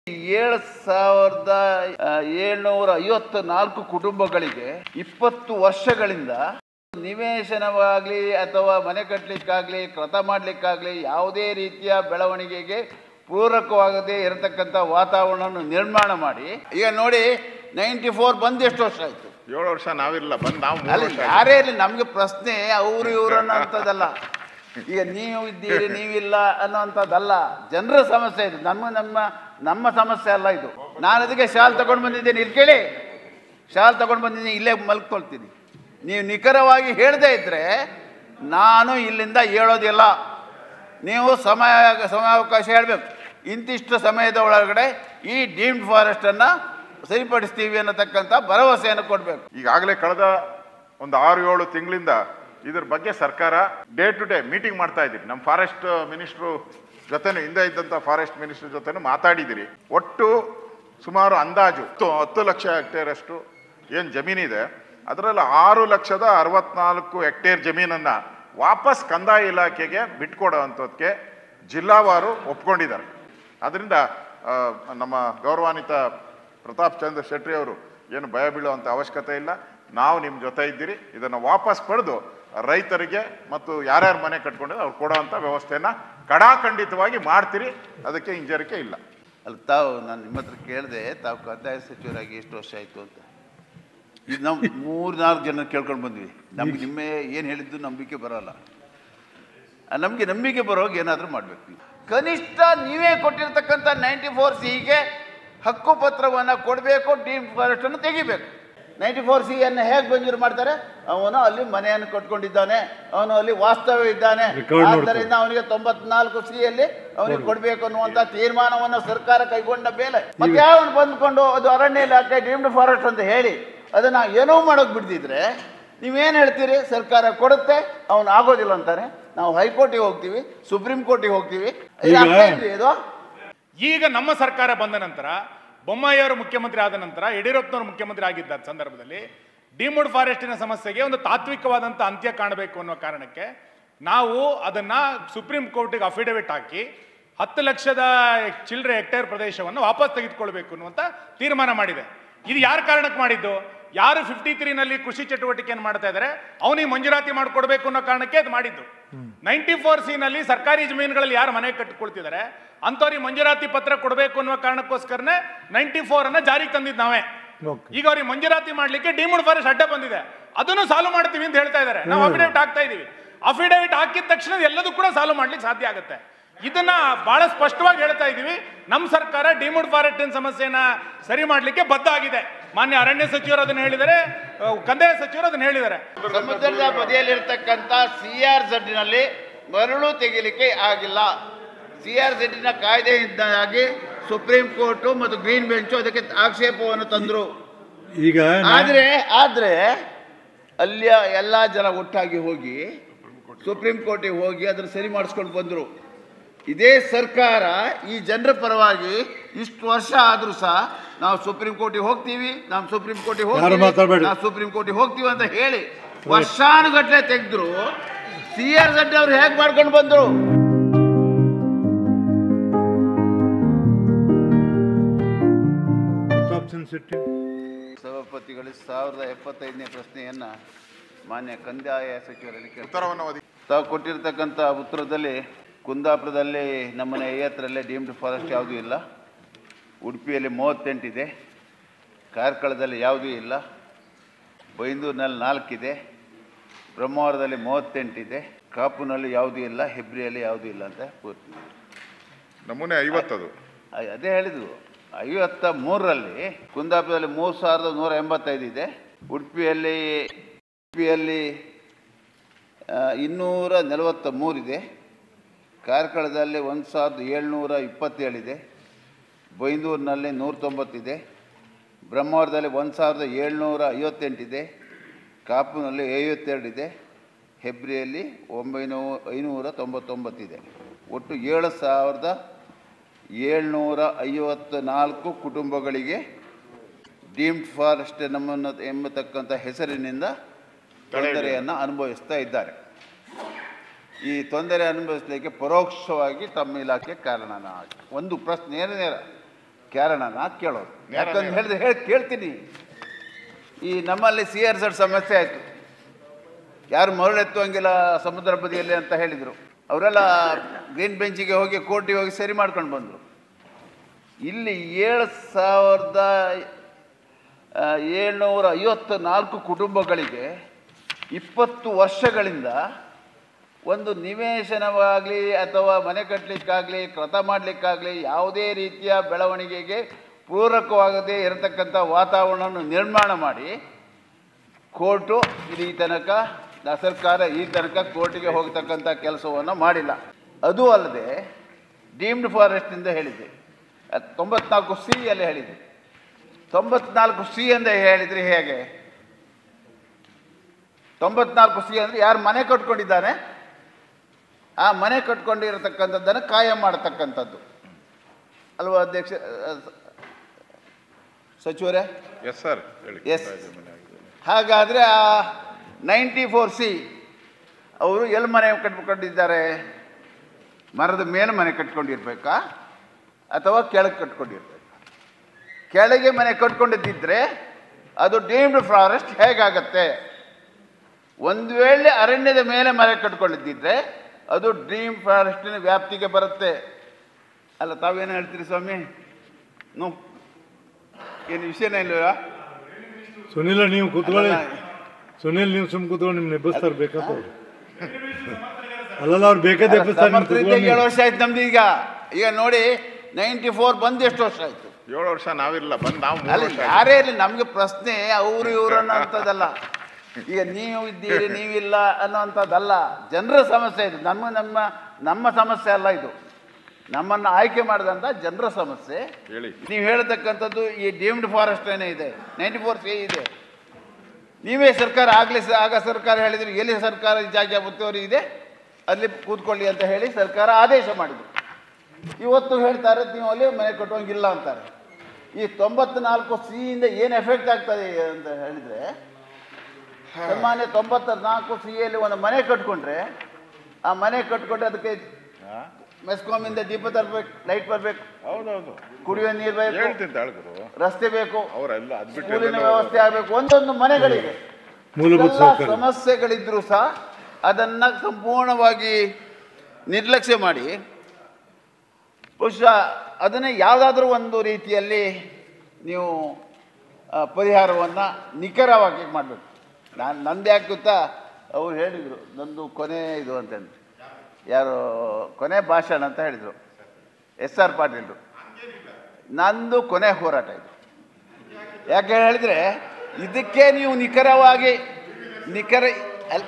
ಏಳು ಸಾವಿರದ ಏಳ್ನೂರ ಐವತ್ತ ನಾಲ್ಕು ಕುಟುಂಬಗಳಿಗೆ ಇಪ್ಪತ್ತು ವರ್ಷಗಳಿಂದ ನಿವೇಶನವಾಗಲಿ ಅಥವಾ ಮನೆ ಕಟ್ಟಲಿಕ್ಕಾಗಲಿ ಕ್ರತ ಮಾಡಲಿಕ್ಕಾಗಲಿ ಯಾವುದೇ ರೀತಿಯ ಬೆಳವಣಿಗೆಗೆ ಪೂರಕವಾಗದೇ ಇರತಕ್ಕಂಥ ವಾತಾವರಣವನ್ನು ನಿರ್ಮಾಣ ಮಾಡಿ ಈಗ ನೋಡಿ ನೈಂಟಿ ಫೋರ್ ಬಂದು ಎಷ್ಟು ವರ್ಷ ಆಯಿತು ಏಳು ವರ್ಷ ನಾವಿರಲ್ಲ ಬಂದ್ ನಾವು ಮೂರು ಅಲ್ಲಿ ವರ್ಷ ಆಯ್ತು. ಯಾರೇ ಇರಲಿ ನಮಗೆ ಪ್ರಶ್ನೆ ಅವರು ಇವರು ಅನ್ನೋಂಥದ್ದಲ್ಲ ಈಗ ನೀವು ಇದ್ದೀರಿ ನೀವಿಲ್ಲ ಅನ್ನೋಂಥದ್ದಲ್ಲ ಜನರ ಸಮಸ್ಯೆ ಇದು ನಮ್ಮ ನಮ್ಮ ನಮ್ಮ ಸಮಸ್ಯೆ ಅಲ್ಲ ಇದು ನಾನು ಅದಕ್ಕೆ ಶಾಲ್ ತಗೊಂಡು ಬಂದಿದ್ದೇನೆ ಇಲ್ಲಿ ಕೇಳಿ ಶಾಲ್ ತಗೊಂಡು ಬಂದಿದ್ದೀನಿ ಇಲ್ಲೇ ಮಲ್ಕೊಳ್ತೀನಿ ನೀವು ನಿಖರವಾಗಿ ಹೇಳದೇ ಇದ್ದರೆ ನಾನು ಇಲ್ಲಿಂದ ಹೇಳೋದಿಲ್ಲ ನೀವು ಸಮಯ ಸಮಯಾವಕಾಶ ಹೇಳಬೇಕು ಇಂತಿಷ್ಟು ಸಮಯದ ಒಳಗಡೆ ಈ ಡೀಮ್ಡ್ ಫಾರೆಸ್ಟನ್ನು ಸರಿಪಡಿಸ್ತೀವಿ ಅನ್ನತಕ್ಕಂಥ ಭರವಸೆಯನ್ನು ಕೊಡಬೇಕು ಈಗಾಗಲೇ ಕಳೆದ ಒಂದು ಆರು ಏಳು ತಿಂಗಳಿಂದ ಇದ್ರ ಬಗ್ಗೆ ಸರ್ಕಾರ ಡೇ ಟು ಡೇ ಮೀಟಿಂಗ್ ಮಾಡ್ತಾ ಇದ್ದೀರಿ ನಮ್ಮ ಫಾರೆಸ್ಟ್ ಮಿನಿಸ್ಟ್ರು ಜೊತೆನೂ ಹಿಂದೆ ಇದ್ದಂಥ ಫಾರೆಸ್ಟ್ ಮಿನಿಸ್ಟ್ರ್ ಜೊತೆನೂ ಮಾತಾಡಿದ್ದೀರಿ ಒಟ್ಟು ಸುಮಾರು ಅಂದಾಜು ಹತ್ತು ಹತ್ತು ಲಕ್ಷ ಹೆಕ್ಟೇರ್ ಅಷ್ಟು ಏನು ಜಮೀನಿದೆ ಅದರಲ್ಲಿ ಆರು ಲಕ್ಷದ ಅರವತ್ನಾಲ್ಕು ಹೆಕ್ಟೇರ್ ಜಮೀನನ್ನ ವಾಪಸ್ ಕಂದಾಯ ಇಲಾಖೆಗೆ ಬಿಟ್ಕೊಡೋವಂಥದ್ದಕ್ಕೆ ಜಿಲ್ಲಾವಾರು ಒಪ್ಕೊಂಡಿದ್ದಾರೆ ಅದರಿಂದ ಆ, ನಮ್ಮ ಗೌರವಾನ್ವಿತ ಪ್ರತಾಪ್ ಚಂದ್ರ ಶೆಟ್ಟಿ ಅವರು ಏನು ಭಯ ಬೀಳುವಂಥ ಅವಶ್ಯಕತೆ ಇಲ್ಲ ನಾವು ನಿಮ್ಮ ಜೊತೆ ಇದ್ದೀರಿ ಇದನ್ನು ವಾಪಸ್ ಪಡೆದು ರೈತರಿಗೆ ಮತ್ತು ಯಾರ್ಯಾರು ಮನೆ ಕಟ್ಕೊಂಡಿದ್ರೆ ಅವ್ರು ಕೊಡೋವಂಥ ವ್ಯವಸ್ಥೆನ ಕಡಾಖಂಡಿತವಾಗಿ ಮಾಡ್ತೀರಿ ಅದಕ್ಕೆ ಹಿಂಜರಿಕೆ ಇಲ್ಲ ಅಲ್ಲಿ ತಾವು ನಾನು ನಿಮ್ಮ ಹತ್ರ ಕೇಳಿದೆ ತಾವು ಕಂದಾಯ ಸಚಿವರಾಗಿ ಎಷ್ಟು ವರ್ಷ ಆಯಿತು ಅಂತ ಇದು ನಾವು ಮೂರು ನಾಲ್ಕು ಜನ ಕೇಳ್ಕೊಂಡು ಬಂದ್ವಿ ನಮ್ಗೆ ನಿಮ್ಮ ಏನು ಹೇಳಿದ್ದು ನಂಬಿಕೆ ಬರೋಲ್ಲ ಆ ನಮಗೆ ನಂಬಿಕೆ ಬರೋವಾಗ ಏನಾದರೂ ಮಾಡಬೇಕು ನೀವು ಕನಿಷ್ಠ ನೀವೇ ಕೊಟ್ಟಿರ್ತಕ್ಕಂಥ ನೈಂಟಿ ಫೋರ್ ಸಿಗೆ ಹಕ್ಕು ಪತ್ರವನ್ನು ಕೊಡಬೇಕು ಡೀಮ್ ಫಾರೆಸ್ಟನ್ನು ತೆಗಿಬೇಕು ನೈಂಟಿ ಫೋರ್ ಸಿ ಅನ್ನು ಹೇಗೆ ಮಂಜೂರು ಮಾಡ್ತಾರೆ ಅವನು ಅಲ್ಲಿ ಮನೆಯನ್ನು ಕಟ್ಕೊಂಡಿದ್ದಾನೆ ಅವನು ಅಲ್ಲಿ ವಾಸ್ತವ್ಯ ಇದ್ದಾನೆ ಆದ್ದರಿಂದ ಅವನಿಗೆ ತೊಂಬತ್ನಾಲ್ಕು ಸಿ ಅಲ್ಲಿ ಅವನಿಗೆ ಕೊಡಬೇಕು ಅನ್ನುವಂಥ ತೀರ್ಮಾನವನ್ನು ಸರ್ಕಾರ ಕೈಗೊಂಡ ಮೇಲೆ ಮತ್ತೆ ಯಾವನು ಬಂದ್ಕೊಂಡು ಅದು ಅರಣ್ಯ ಇಲಾಖೆ ಡೀಮ್ಡ್ ಫಾರೆಸ್ಟ್ ಅಂತ ಹೇಳಿ ಅದನ್ನ ಏನೋ ಮಾಡೋಕೆ ಬಿಡ್ತಿದ್ರೆ ನೀವೇನು ಹೇಳ್ತೀರಿ ಸರ್ಕಾರ ಕೊಡುತ್ತೆ ಅವನು ಆಗೋದಿಲ್ಲ ಅಂತಾನೆ ನಾವು ಹೈಕೋರ್ಟಿಗೆ ಹೋಗ್ತೀವಿ ಸುಪ್ರೀಂ ಕೋರ್ಟಿಗೆ ಹೋಗ್ತೀವಿ ಇದು ಅರ್ಥ ಇಲ್ರಿ ಇದು ಈಗ ನಮ್ಮ ಸರ್ಕಾರ ಬಂದ ನಂತರ ಬೊಮ್ಮಾಯಿಯವರು ಮುಖ್ಯಮಂತ್ರಿ ಆದ ನಂತರ ಯಡಿಯೂರಪ್ಪನವರು ಮುಖ್ಯಮಂತ್ರಿ ಆಗಿದ್ದ ಸಂದರ್ಭದಲ್ಲಿ ಡಿಮುಡ್ ಫಾರೆಸ್ಟಿನ ಸಮಸ್ಯೆಗೆ ಒಂದು ತಾತ್ವಿಕವಾದಂಥ ಅಂತ್ಯ ಕಾಣಬೇಕು ಅನ್ನೋ ಕಾರಣಕ್ಕೆ ನಾವು ಅದನ್ನ ಸುಪ್ರೀಂ ಕೋರ್ಟಿಗೆ ಅಫಿಡವಿಟ್ ಹಾಕಿ ಹತ್ತು ಲಕ್ಷದ ಚಿಲ್ಲರೆ ಹೆಕ್ಟೇರ್ ಪ್ರದೇಶವನ್ನು ವಾಪಸ್ ತೆಗೆದುಕೊಳ್ಬೇಕು ಅನ್ನುವಂಥ ತೀರ್ಮಾನ ಮಾಡಿದೆ ಇದು ಯಾರ ಕಾರಣಕ್ಕೆ ಮಾಡಿದ್ದು ಯಾರು ಫಿಫ್ಟಿ ತ್ರೀನಲ್ಲಿ ಕೃಷಿ ಚಟುವಟಿಕೆಯನ್ನು ಮಾಡ್ತಾ ಇದ್ದಾರೆ ಅವನಿಗೆ ಮಂಜೂರಾತಿ ಮಾಡಿಕೊಡ್ಬೇಕು ಅನ್ನೋ ಕಾರಣಕ್ಕೆ ಅದು ಮಾಡಿದ್ದು ನೈಂಟಿ ಫೋರ್ ಸಿ ನಲ್ಲಿ ಸರ್ಕಾರಿ ಜಮೀನುಗಳಲ್ಲಿ ಯಾರು ಮನೆ ಕಟ್ಟಿಕೊಳ್ತಿದ್ದಾರೆ ಅಂಥವ್ರಿಗೆ ಮಂಜೂರಾತಿ ಪತ್ರ ಕೊಡಬೇಕು ಅನ್ನುವ ಕಾರಣಕ್ಕೋಸ್ಕರನೇ ನೈಂಟಿ ಫೋರ್ ಅನ್ನ ಜಾರಿಗೆ ತಂದಿದ್ದು ನಾವೇ ಈಗ ಅವ್ರಿಗೆ ಮಂಜೂರಾತಿ ಮಾಡ್ಲಿಕ್ಕೆ ಡಿಮುಡ್ ಫಾರೆಸ್ಟ್ ಅಡ್ಡ ಬಂದಿದೆ ಅದನ್ನು ಸಾಲ್ವ್ ಮಾಡ್ತೀವಿ ಅಂತ ಹೇಳ್ತಾ ಇದ್ದಾರೆ ನಾವು ಅಫಿಡೇವಿಟ್ ಹಾಕ್ತಾ ಇದೀವಿ ಅಫಿಡೇವಿಟ್ ಹಾಕಿದ ತಕ್ಷಣ ಎಲ್ಲದೂ ಕೂಡ ಸಾಲ್ವ್ ಮಾಡ್ಲಿಕ್ಕೆ ಸಾಧ್ಯ ಆಗುತ್ತೆ ಇದನ್ನ ಬಹಳ ಸ್ಪಷ್ಟವಾಗಿ ಹೇಳ್ತಾ ಇದೀವಿ ನಮ್ಮ ಸರ್ಕಾರ ಡಿಮುಡ್ ಫಾರೆಸ್ಟಿನ ಸಮಸ್ಯೆನ ಸರಿ ಮಾಡ್ಲಿಕ್ಕೆ ಬದ್ಧ ಆಗಿದೆ ಮಾನ್ಯ ಅರಣ್ಯ ಸಚಿವರು ಅದನ್ನ ಹೇಳಿದ್ದಾರೆ ಅಹ್, ಕಂದಾಯ ಸಚಿವರು ಅದನ್ನ ಹೇಳಿದ್ದಾರೆ ಸಮುದ್ರದ ಬದಿಯಲ್ಲಿರ್ತಕ್ಕಂಥ ಸಿ ಆರ್ ನಲ್ಲಿ ಮರಳು ತೆಗಿಲಿಕ್ಕೆ ಆಗಿಲ್ಲ ಸಿ ಆರ್ ನ ಕಾಯ್ದೆಯಿಂದಾಗಿ ಸುಪ್ರೀಂ ಕೋರ್ಟು ಮತ್ತು ಗ್ರೀನ್ ಬೆಂಚು ಅದಕ್ಕೆ ಆಕ್ಷೇಪವನ್ನು ತಂದರು ಈಗ ನಾ- ಆದ್ರೆ ಆದ್ರೆ ಅಲ್ಲಿಯ ಎಲ್ಲ ಜನ ಒಟ್ಟಾಗಿ ಹೋಗಿ ಸುಪ್ರೀಂ ಕೋರ್ಟಿಗೆ ಹೋಗಿ ಅದನ್ನು ಸರಿ ಮಾಡಿಸ್ಕೊಂಡು ಬಂದರು ಇದೇ ಸರ್ಕಾರ ಈ ಜನರ ಪರವಾಗಿ ಇಷ್ಟು ವರ್ಷ ಆದರೂ ಸಹ ನಾವು ಸುಪ್ರೀಂ ಕೋರ್ಟಿಗೆ ಹೋಗ್ತೀವಿ ನಾವು ಸುಪ್ರೀಂ ಕೋರ್ಟಿಗೆ ಯಾರು ಹೋಗ್ತೀವಿ ಮಾತಾಡ್ಬೇಡಿ. ನಾವು ಸುಪ್ರೀಂ ಕೋರ್ಟಿಗೆ ಹೋಗ್ತೀವಿ ಅಂತ ಹೇಳಿ ವರ್ಷಾನುಗಟ್ಲೆ ತೆಗೆದ್ರು ಸಿ ಆರ್ ಜಡ್ ಅವ್ರು ಹೇಗೆ ಮಾಡ್ಕೊಂಡು ಬಂದರು ಪ್ರತಾಪ್ ಚಂದ್ರ ಶೆಟ್ಟಿ ಸಭಾಪತಿಗಳು ಸಾವಿರದ ಎಪ್ಪತ್ತೈದನೇ ಪ್ರಶ್ನೆಯನ್ನ ಮಾನ್ಯ ಕಂದಾಯ ಸಚಿವರಲ್ಲಿ ಕೇಳ್ತಾರೆ ಉತ್ತರವನ್ನು ಒದಗಿ ತಾವು ಕೊಟ್ಟಿರ್ತಕ್ಕಂಥ ಉತ್ತರದಲ್ಲಿ ಕುಂದಾಪುರದಲ್ಲಿ ನಮ್ಮನೆ ಐವತ್ತರಲ್ಲೇ ಡೀಮ್ಡ್ ಫಾರೆಸ್ಟ್ ಯಾವುದೂ ಇಲ್ಲ ಉಡುಪಿಯಲ್ಲಿ ಮೂವತ್ತೆಂಟಿದೆ ಕಾರ್ಕಳದಲ್ಲಿ ಯಾವುದೂ ಇಲ್ಲ ಬೈಂದೂರಿನಲ್ಲಿ ನಾಲ್ಕಿದೆ ಬ್ರಹ್ಮಾವರದಲ್ಲಿ ಮೂವತ್ತೆಂಟಿದೆ ಕಾಪುನಲ್ಲಿ ಯಾವುದೂ ಇಲ್ಲ ಹೆಬ್ರಿಯಲ್ಲಿ ಯಾವುದೂ ಇಲ್ಲ ಅಂತ ಪೂರ್ತಿ ನಮೂನೆ ಐವತ್ತದು ಅ- ಅದೇ ಹೇಳಿದ್ರು ಐವತ್ತ ಮೂರರಲ್ಲಿ ಕುಂದಾಪುರದಲ್ಲಿ ಮೂರು ಸಾವಿರದ ನೂರ ಎಂಬತ್ತೈದು ಇದೆ ಉಡುಪಿಯಲ್ಲಿ ಉಡುಪಿಯಲ್ಲಿ ಆ, ಇನ್ನೂರ ನಲವತ್ತ ಮೂರಿದೆ ಕಾರ್ಕಳದಲ್ಲಿ ಒಂದು ಸಾವಿರದ ಏಳ್ನೂರ ಇಪ್ಪತ್ತೇಳಿದೆ ಬೈಂದೂರಿನಲ್ಲಿ ನೂರ ತೊಂಬತ್ತಿದೆ ಬ್ರಹ್ಮಾವರದಲ್ಲಿ ಒಂದು ಸಾವಿರದ ಏಳ್ನೂರ ಐವತ್ತೆಂಟಿದೆ ಕಾಪುನಲ್ಲಿ ಐವತ್ತೆರಡಿದೆ ಹೆಬ್ರಿಯಲ್ಲಿ ಒಂಬೈನೂರ ಐನೂರ ತೊಂಬತ್ತೊಂಬತ್ತಿದೆ ಒಟ್ಟು ಏಳು ಸಾವಿರದ ಏಳ್ನೂರ ಐವತ್ತ ನಾಲ್ಕು ಕುಟುಂಬಗಳಿಗೆ ಡೀಮ್ಡ್ ಫಾರೆಸ್ಟ್ ನಮ್ಮನ್ನು ಎಂಬತಕ್ಕಂಥ ಹೆಸರಿನಿಂದ ತೊಂದರೆಯನ್ನು ಅನುಭವಿಸ್ತಾ ಇದ್ದಾರೆ ಈ ತೊಂದರೆ ಅನುಭವಿಸಲಿಕ್ಕೆ ಪರೋಕ್ಷವಾಗಿ ತಮ್ಮ ಇಲಾಖೆ ಕಾರಣ ಒಂದು ಪ್ರಶ್ನೆ ನೇರ ನೇರ ಕಾರಣನ ಕೇಳೋದು ಯಾಕಂತ ಹೇಳಿದ್ರೆ ಹೇಳಿ ಕೇಳ್ತೀನಿ ಈ ನಮ್ಮಲ್ಲಿ ಸಿ ಆರ್ ಸೆಡ್ ಸಮಸ್ಯೆ ಆಯಿತು ಯಾರು ಮರಳೆತ್ತುವಂಗಿಲ್ಲ ಸಮುದ್ರ ಬದಿಯಲ್ಲಿ ಅಂತ ಹೇಳಿದರು ಅವರೆಲ್ಲ ಗ್ರೀನ್ ಬೆಂಚಿಗೆ ಹೋಗಿ ಕೋರ್ಟಿಗೆ ಹೋಗಿ ಸರಿ ಮಾಡ್ಕೊಂಡು ಬಂದರು ಇಲ್ಲಿ ಏಳು ಸಾವಿರದ ಆ, ಏಳ್ನೂರ ಐವತ್ತು ನಾಲ್ಕು ಕುಟುಂಬಗಳಿಗೆ ಇಪ್ಪತ್ತು ವರ್ಷಗಳಿಂದ ಒಂದು ನಿವೇಶನವಾಗಲಿ ಅಥವಾ ಮನೆ ಕಟ್ಟಲಿಕ್ಕಾಗಲಿ ಕೃತ ಮಾಡಲಿಕ್ಕಾಗಲಿ ಯಾವುದೇ ರೀತಿಯ ಬೆಳವಣಿಗೆಗೆ ಪೂರಕವಾಗದೇ ಇರತಕ್ಕಂಥ ವಾತಾವರಣವನ್ನು ನಿರ್ಮಾಣ ಮಾಡಿ ಕೋರ್ಟು ಇಲ್ಲಿ ಈ ತನಕ ನ- ಸರ್ಕಾರ ಈ ತನಕ ಕೋರ್ಟಿಗೆ ಹೋಗ್ತಕ್ಕಂಥ ಕೆಲಸವನ್ನು ಮಾಡಿಲ್ಲ ಅದು ಅಲ್ಲದೆ ಡೀಮ್ಡ್ ಫಾರೆಸ್ಟಿಂದ ಹೇಳಿದೆ ಅದ್ ತೊಂಬತ್ನಾಲ್ಕು ಸಿ ಅಲ್ಲಿ ಹೇಳಿದೆ ತೊಂಬತ್ನಾಲ್ಕು ಸಿ ಅಂತ ಹೇಳಿದರೆ ಹೇಗೆ ತೊಂಬತ್ನಾಲ್ಕು ಸಿ ಅಂದರೆ ಯಾರು ಮನೆ ಕಟ್ಕೊಂಡಿದ್ದಾನೆ ಆ ಮನೆ ಕಟ್ಕೊಂಡಿರತಕ್ಕಂಥದ್ದನ್ನು ಕಾಯಂ ಮಾಡತಕ್ಕಂಥದ್ದು ಅಲ್ವಾ ಅಧ್ಯಕ್ಷ ಅ, ಸಚಿವರೇ ಎಸ್ ಸರ್ ಹೇಳಿ ಎಸ್ ಹಾಗಾದರೆ ಆ ನೈಂಟಿ ಫೋರ್ ಸಿ ಅವರು ಎಲ್ಲಿ ಮನೆ ಕಟ್ಕೊಂಡಿದ್ದಾರೆ ಮರದ ಮೇಲೆ ಮನೆ ಕಟ್ಕೊಂಡಿರ್ಬೇಕಾ ಅಥವಾ ಕೆಳಗೆ ಕಟ್ಕೊಂಡಿರ್ಬೇಕಾ ಕೆಳಗೆ ಮನೆ ಕಟ್ಕೊಂಡಿದ್ದಿದ್ರೆ ಅದು ಡೀಮ್ಡ್ ಫಾರೆಸ್ಟ್ ಹೇಗಾಗತ್ತೆ ಒಂದು ವೇಳೆ ಅರಣ್ಯದ ಮೇಲೆ ಮನೆ ಕಟ್ಕೊಂಡಿದ್ದಿದ್ರೆ ಅದು ಡ್ರೀಮ್ ಫಾರೆಸ್ಟಿನ ವ್ಯಾಪ್ತಿಗೆ ಬರುತ್ತೆ ಅಲ್ಲ ತಾವೇನು ಹೇಳ್ತೀರಿ ಸ್ವಾಮಿ ನೋ ಏನು ವಿಷಯನೇ ಇಲ್ವಾ ಸುನಿಲ ನೀವು ಕೂತ್ಕೊಳ್ಳಿ ಸುನಿಲ್ ನೀವು ಸುಮ್ ಕೂತ್ಕೊಂಡು ನಿಮ್ನ ಎಬ್ಬಿಸ್ತಾರೆ ಬೇಕಂತ ಅವ್ರು. ಅಲ್ಲಲ್ಲ ಅವ್ರು ಬೇಕಾದ ಎಬ್ಬಿಸ್ತಾರೆ ನಿಮ್ ಸಮರ್ಥರೀತಿಯಾಗಿ ಕೂತ್ಕೊಳ್ಳಿ ಏಳು ವರ್ಷ ಆಯ್ತು ನಮ್ದು ಈಗ ಈಗ ನೋಡಿ ನೈಂಟಿ ಫೋರ್ ಬಂದು ಎಷ್ಟು ವರ್ಷ ಆಯ್ತು ಏಳು ವರ್ಷ ನಾವಿಲ್ಲ ಬಂದು ನಾವು ಮೂರು ಅಲ್ಲ ವರ್ಷ ಆಗಿದೆ. ಯಾರೇ ಇರಲಿ ನಮ್ಗೆ ಪ್ರಶ್ನೆ ಅವರು ಇವರು ಅನ್ನೋಂಥದ್ದಲ್ಲ ಈಗ ನೀವು ಇದ್ದೀರಿ ನೀವಿಲ್ಲ ಅನ್ನೋಂಥದ್ದಲ್ಲ ಜನರ ಸಮಸ್ಯೆ ಇದು ನಮ್ಮ ನಮ್ಮ ನಮ್ಮ ಸಮಸ್ಯೆ ಅಲ್ಲ ಇದು ನಮ್ಮನ್ನು ಆಯ್ಕೆ ಮಾಡಿದಂಥ ಜನರ ಸಮಸ್ಯೆ ಹೇಳಿ ನೀವು ಹೇಳ್ತಕ್ಕಂಥದ್ದು ಈ ಡೀಮ್ಡ್ ಫಾರೆಸ್ಟ್ ಏನೇ ಇದೆ ನೈಂಟಿ ಫೋರ್ ಸಿ ಇದೆ ನೀವೇ ಸರ್ಕಾರ ಆಗಲಿ ಆಗ ಸರ್ಕಾರ ಹೇಳಿದ್ರೆ ಎಲ್ಲಿ ಸರ್ಕಾರ ಈ ಜಾಗ ಒತ್ತುವರಿ ಇದೆ ಅಲ್ಲಿ ಕೂತ್ಕೊಳ್ಳಿ ಅಂತ ಹೇಳಿ ಸರ್ಕಾರ ಆದೇಶ ಮಾಡಿದ್ರು ಇವತ್ತು ಹೇಳ್ತಾರೆ ನೀವು ಅಲ್ಲಿ ಮನೆ ಕಟ್ಟುವಂಗಿಲ್ಲ ಅಂತಾರೆ ಈ ತೊಂಬತ್ನಾಲ್ಕು ಸಿಯಿಂದ ಏನು ಎಫೆಕ್ಟ್ ಆಗ್ತದೆ ಅಂತ ಹೇಳಿದರೆ ಸಾಮಾನ್ಯ ತೊಂಬತ್ತ ನಾಲ್ಕು ಸಿಯಲ್ಲಿ ಒಂದು ಮನೆ ಕಟ್ಕೊಂಡ್ರೆ ಆ ಮನೆ ಕಟ್ಕೊಂಡ್ರೆ ಅದಕ್ಕೆ ಮೆಸ್ಕಾಮಿಂದ ದೀಪ ತರಬೇಕು ಲೈಟ್ ಬರಬೇಕು ಹೌದೌದು ಕುಡಿಯುವ ನೀರು ಬೇಕು ಹೇಳ್ತೀನಿ ತಾಳ್ಗರು ರಸ್ತೆ ಬೇಕು ಅವರೆಲ್ಲ ಅದ್ ಬಿಟ್ಟು ಸ್ಕೂಲಿನ ಎಲ್ಲೆಲ್ಲೋ ವ್ಯವಸ್ಥೆ ಆಗಬೇಕು ಒಂದೊಂದು ಮನೆಗಳಿಗೆ ಮೂಲಭೂತ ಎಲ್ಲ ಸೌಕರ್ಯ ಸಮಸ್ಯೆಗಳಿದ್ರೂ ಸಹ ಅದನ್ನು ಸಂಪೂರ್ಣವಾಗಿ ನಿರ್ಲಕ್ಷ್ಯ ಮಾಡಿ ಬಹುಶಃ ಅದನ್ನೇ ಯಾವುದಾದ್ರೂ ಒಂದು ರೀತಿಯಲ್ಲಿ ನೀವು ಪರಿಹಾರವನ್ನು ನಿಖರವಾಗಿ ಮಾಡಬೇಕು ನಾನು ನಂದು ಯಾಕೆ ಗೊತ್ತಾ ಅವ್ರು ಹೇಳಿದರು ನಂದು ಕೊನೆ ಇದು ಅಂತಂದು ಯಾರು ಕೊನೆ ಭಾಷಣ ಅಂತ ಹೇಳಿದರು ಎಸ್ ಆರ್ ಪಾಟೀಲ್ರು ನಂದು ಕೊನೆ ಹೋರಾಟ ಇದು ಯಾಕೆ ಹೇಳಿದ್ರೆ ಇದಕ್ಕೆ ನೀವು ನಿಖರವಾಗಿ ನಿಖರ ಅಲ್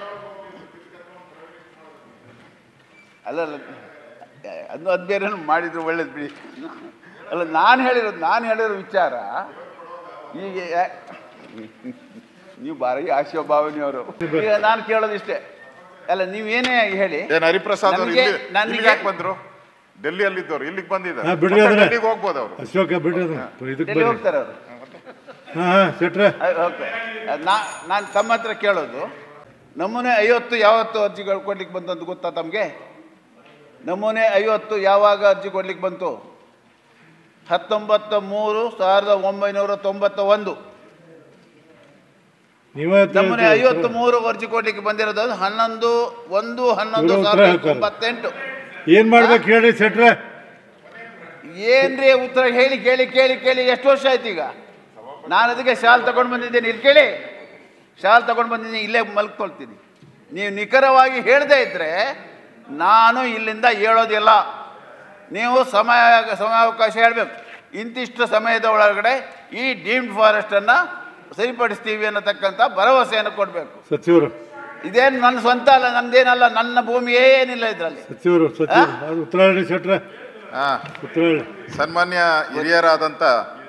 ಅಲ್ಲಲ್ಲ ಅದು ಅದು ಬೇರೆ ಮಾಡಿದ್ರು ಒಳ್ಳೇದು ಬಿಡಿ ಅಲ್ಲ ನಾನು ಹೇಳಿರೋದು ನಾನು ಹೇಳಿರೋ ವಿಚಾರ ಈಗ ಯಾ- ನೀವು ಭಾರಿ ಆಶೀರ್ಭಾವನೆಯವರು ಈಗ ನಾನು ಕೇಳೋದಿಷ್ಟೇ ಅಲ್ಲ ನೀವೇನೇ ಹೇಳಿ ಏನ್ ಹರಿಪ್ರಸಾದ್ ಅವರು ನಮ್ಗೆ- ಇಲ್ಲಿ ನನಗೆ- ಇಲ್ಲಿಗೆ ಯಾಕೆ ಬಂದ್ರು ಡೆಲ್ಲಿಯಲ್ಲಿದ್ದವ್ರು ಇಲ್ಲಿಗೆ ಬಂದಿದ್ದಾರೆ ಹಾ, ಬಿಡ್ರಿ ಮತ್ತೆ ಅದನ್ನ. ಡೆಲ್ಲಿಗೆ ಹೋಗ್ಬೋದು ಅವರು ಅಶೋಕ ಬಿಡ್ರಿ ಅದನ್ನ ಇದಕ್ಕೆ ಎಲ್ಲಿ ಬರ್ರಿ ಹೋಗ್ತಾರೆ ಅವರು ಹಾ ಹಾ ಸೆಟ್ರೆ ಓಕೆ ನಾ ನಾನು ತಮ್ಮ ಹತ್ರ ಕೇಳೋದು ನಮೂನೆ ಐವತ್ತು ಯಾವತ್ತು ಅರ್ಜಿಗಳು ಕೊಡ್ಲಿಕ್ಕೆ ಬಂತಂತ ಗೊತ್ತಾ ತಮಗೆ ನಮೂನೆ ಐವತ್ತು ಯಾವಾಗ ಅರ್ಜಿ ಕೊಡ್ಲಿಕ್ಕೆ ಬಂತು ಹತ್ತೊಂಬತ್ತ ಮೂರು ಸಾವಿರದ ಒಂಬೈನೂರ ತೊಂಬತ್ತ ಒಂದು ನೀವೇ ನಮೂನೆ ಐವತ್ತು ಮೂರು ಅರ್ಜಿ ಕೊಡ್ಲಿಕ್ಕೆ ಬಂದಿರೋದು ಹನ್ನೊಂದು ಒಂದು ಹನ್ನೊಂದು ಇವ್ರು ಉತ್ತರ ಸಾವಿರದ ಹೇಳ್ತಾರೆ. ತೊಂಬತ್ತೆಂಟು ಏನ್ ಮಾಡ್ಬೇಕು ಹೇಳ್ರಿ ಸೆಟ್ರೆ ಏನ್ರಿ ಉತ್ತರ ಹೇಳಿ ಕೇಳಿ ಕೇಳಿ ಕೇಳಿ ಎಷ್ಟು ವರ್ಷ ಆಯ್ತು ಈಗ ನಾನು ಅದಕ್ಕೆ ಶಾಲ್ ತಗೊಂಡು ಬಂದಿದ್ದೇನೆ ಇಲ್ಲಿ ಕೇಳಿ ಶಾಲ್ ತಗೊಂಡು ಬಂದಿದ್ದೀನಿ ಇಲ್ಲೇ ಮಲ್ಕೊಳ್ತೀನಿ ನೀವು ನಿಖರವಾಗಿ ಹೇಳದೇ ಇದ್ದರೆ ನಾನು ಇಲ್ಲಿಂದ ಹೇಳೋದಿಲ್ಲ ನೀವು ಸಮಯ ಸಮಯಾವಕಾಶ ಹೇಳಬೇಕು ಇಂತಿಷ್ಟು ಸಮಯದ ಒಳಗಡೆ ಈ ಡೀಮ್ಡ್ ಫಾರೆಸ್ಟನ್ನು ಸರಿಪಡಿಸ್ತೀವಿ ಅನ್ನತಕ್ಕಂಥ ಭರವಸೆಯನ್ನು ಕೊಡಬೇಕು ಸಚಿವರು ಇದೇನು ನನ್ನ ಸ್ವಂತ ಅಲ್ಲ ನಂದೇನಲ್ಲ ನನ್ನ ಭೂಮಿ ಏನಿಲ್ಲ ಇದರಲ್ಲಿ ಸಚಿವರು ಸಚಿವರು ಅದು ಉತ್ತರ ಹೇಳ್ರಿ ಸೆಟ್ರೆ ಹಾ ಉತ್ತರ ಹೇಳಿ ಸನ್ಮಾನ್ಯ ಹಿರಿಯರಾದಂಥ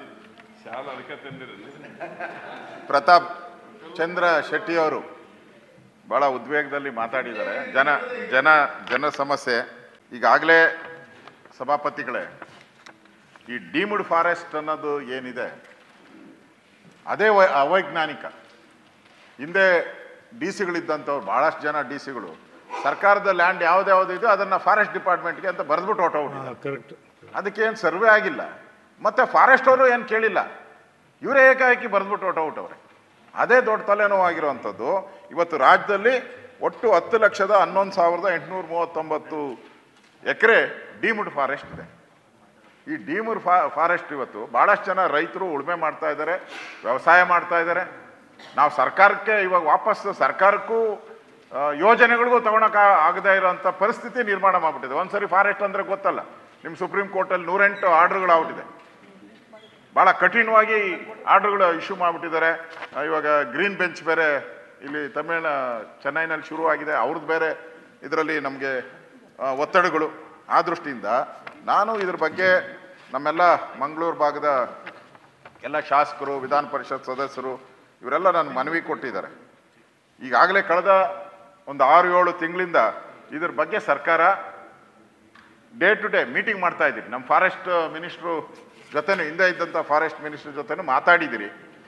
ಪ್ರತಾಪ್ ಚಂದ್ರ ಶೆಟ್ಟಿ ಅವರು ಬಹಳ ಉದ್ವೇಗದಲ್ಲಿ ಮಾತಾಡಿದ್ದಾರೆ ಜನ ಜನ ಜನ ಸಮಸ್ಯೆ ಈಗಾಗಲೇ ಸಭಾಪತಿಗಳೇ ಈ ಡೀಮ್ಡ್ ಫಾರೆಸ್ಟ್ ಅನ್ನೋದು ಏನಿದೆ ಅದೇ ವೈ- ಅವೈಜ್ಞಾನಿಕ ಹಿಂದೆ ಡಿ ಸಿಗಳಿದ್ದಂಥವ್ರು ಭಾಳಷ್ಟು ಜನ ಡಿ ಸಿಗಳು ಸರ್ಕಾರದ ಲ್ಯಾಂಡ್ ಯಾವ್ದ್ಯಾವ್ದು ಇದೆಯೋ ಅದನ್ನು ಫಾರೆಸ್ಟ್ ಡಿಪಾರ್ಟ್ಮೆಂಟ್ಗೆ ಅಂತ ಬರೆದ್ಬಿಟ್ಟು ಹೊಟ್ಟೋಗ್ಬಿಟ್ಟಿದ್ದಾರೆ ಕರೆಕ್ಟ್ ಅದಕ್ಕೇನು ಸರ್ವೆ ಆಗಿಲ್ಲ ಮತ್ತು ಫಾರೆಸ್ಟ್ ಅವರು ಏನು ಕೇಳಿಲ್ಲ ಇವರೇ ಏಕಾಏಕಿ ಬರೆದ್ಬಿಟ್ಟು ಹೊಟ್ಟವ್ರೆ ಅದೇ ದೊಡ್ಡ ತಲೆನೋವಾಗಿರುವಂಥದ್ದು ಇವತ್ತು ರಾಜ್ಯದಲ್ಲಿ ಒಟ್ಟು ಹತ್ತು ಲಕ್ಷದ ಹನ್ನೊಂದು ಸಾವಿರದ ಎಂಟುನೂರ ಮೂವತ್ತೊಂಬತ್ತು ಎಕರೆ ಡೀಮ್ಡ್ ಫಾರೆಸ್ಟ್ ಇದೆ ಈ ಡೀಮೂರ್ ಫಾ ಫಾರೆಸ್ಟ್ ಇವತ್ತು ಭಾಳಷ್ಟು ಜನ ರೈತರು ಉಳುಮೆ ಮಾಡ್ತಾ ಇದ್ದಾರೆ ವ್ಯವಸಾಯ ಮಾಡ್ತಾ ಇದ್ದಾರೆ ನಾವು ಸರ್ಕಾರಕ್ಕೆ ಇವಾಗ ವಾಪಸ್ ಸರ್ಕಾರಕ್ಕೂ ಆ, ಯೋಜನೆಗಳಿಗೂ ತಗೊಳಕ ಆಗದೇ ಇರೋಂಥ ಪರಿಸ್ಥಿತಿ ನಿರ್ಮಾಣ ಮಾಡ್ಬಿಟ್ಟಿದೆ ಒಂದ್ಸರಿ ಫಾರೆಸ್ಟ್ ಅಂದರೆ ಗೊತ್ತಲ್ಲ ನಿಮ್ಮ ಸುಪ್ರೀಂ ಕೋರ್ಟಲ್ಲಿ ನೂರೆಂಟು ಆರ್ಡ್ರುಗಳಾಗ್ಬಿಟ್ಟಿದೆ ಭಾಳ ಕಠಿಣವಾಗಿ ಆರ್ಡ್ರುಗಳು ಇಶ್ಯೂ ಮಾಡಿಬಿಟ್ಟಿದ್ದಾರೆ ಇವಾಗ ಗ್ರೀನ್ ಬೆಂಚ್ ಬೇರೆ ಇಲ್ಲಿ ತಮಿಳ್ನ ಚೆನ್ನೈನಲ್ಲಿ ಶುರುವಾಗಿದೆ ಅವ್ರದ್ದು ಬೇರೆ ಇದರಲ್ಲಿ ನಮಗೆ ಒತ್ತಡಗಳು ಆ ದೃಷ್ಟಿಯಿಂದ ನಾನು ಇದ್ರ ಬಗ್ಗೆ ನಮ್ಮೆಲ್ಲ ಮಂಗಳೂರು ಭಾಗದ ಎಲ್ಲ ಶಾಸಕರು ವಿಧಾನ ಪರಿಷತ್ ಸದಸ್ಯರು ಇವರೆಲ್ಲ ನನ್ನ ಮನವಿ ಕೊಟ್ಟಿದ್ದಾರೆ ಈಗಾಗಲೇ ಕಳೆದ ಒಂದು ಆರು ಏಳು ತಿಂಗಳಿಂದ ಇದ್ರ ಬಗ್ಗೆ ಸರ್ಕಾರ ಡೇ ಟು ಡೇ ಮೀಟಿಂಗ್ ಮಾಡ್ತಾ ಇದ್ದೀರಿ ನಮ್ಮ ಫಾರೆಸ್ಟ್ ಮಿನಿಸ್ಟ್ರು ಜೊತೆನೂ ಹಿಂದೆ ಇದ್ದಂಥ ಫಾರೆಸ್ಟ್ ಮಿನಿಸ್ಟ್ರ್ ಜೊತೆನೂ ಮಾತಾಡಿದ್ದೀರಿ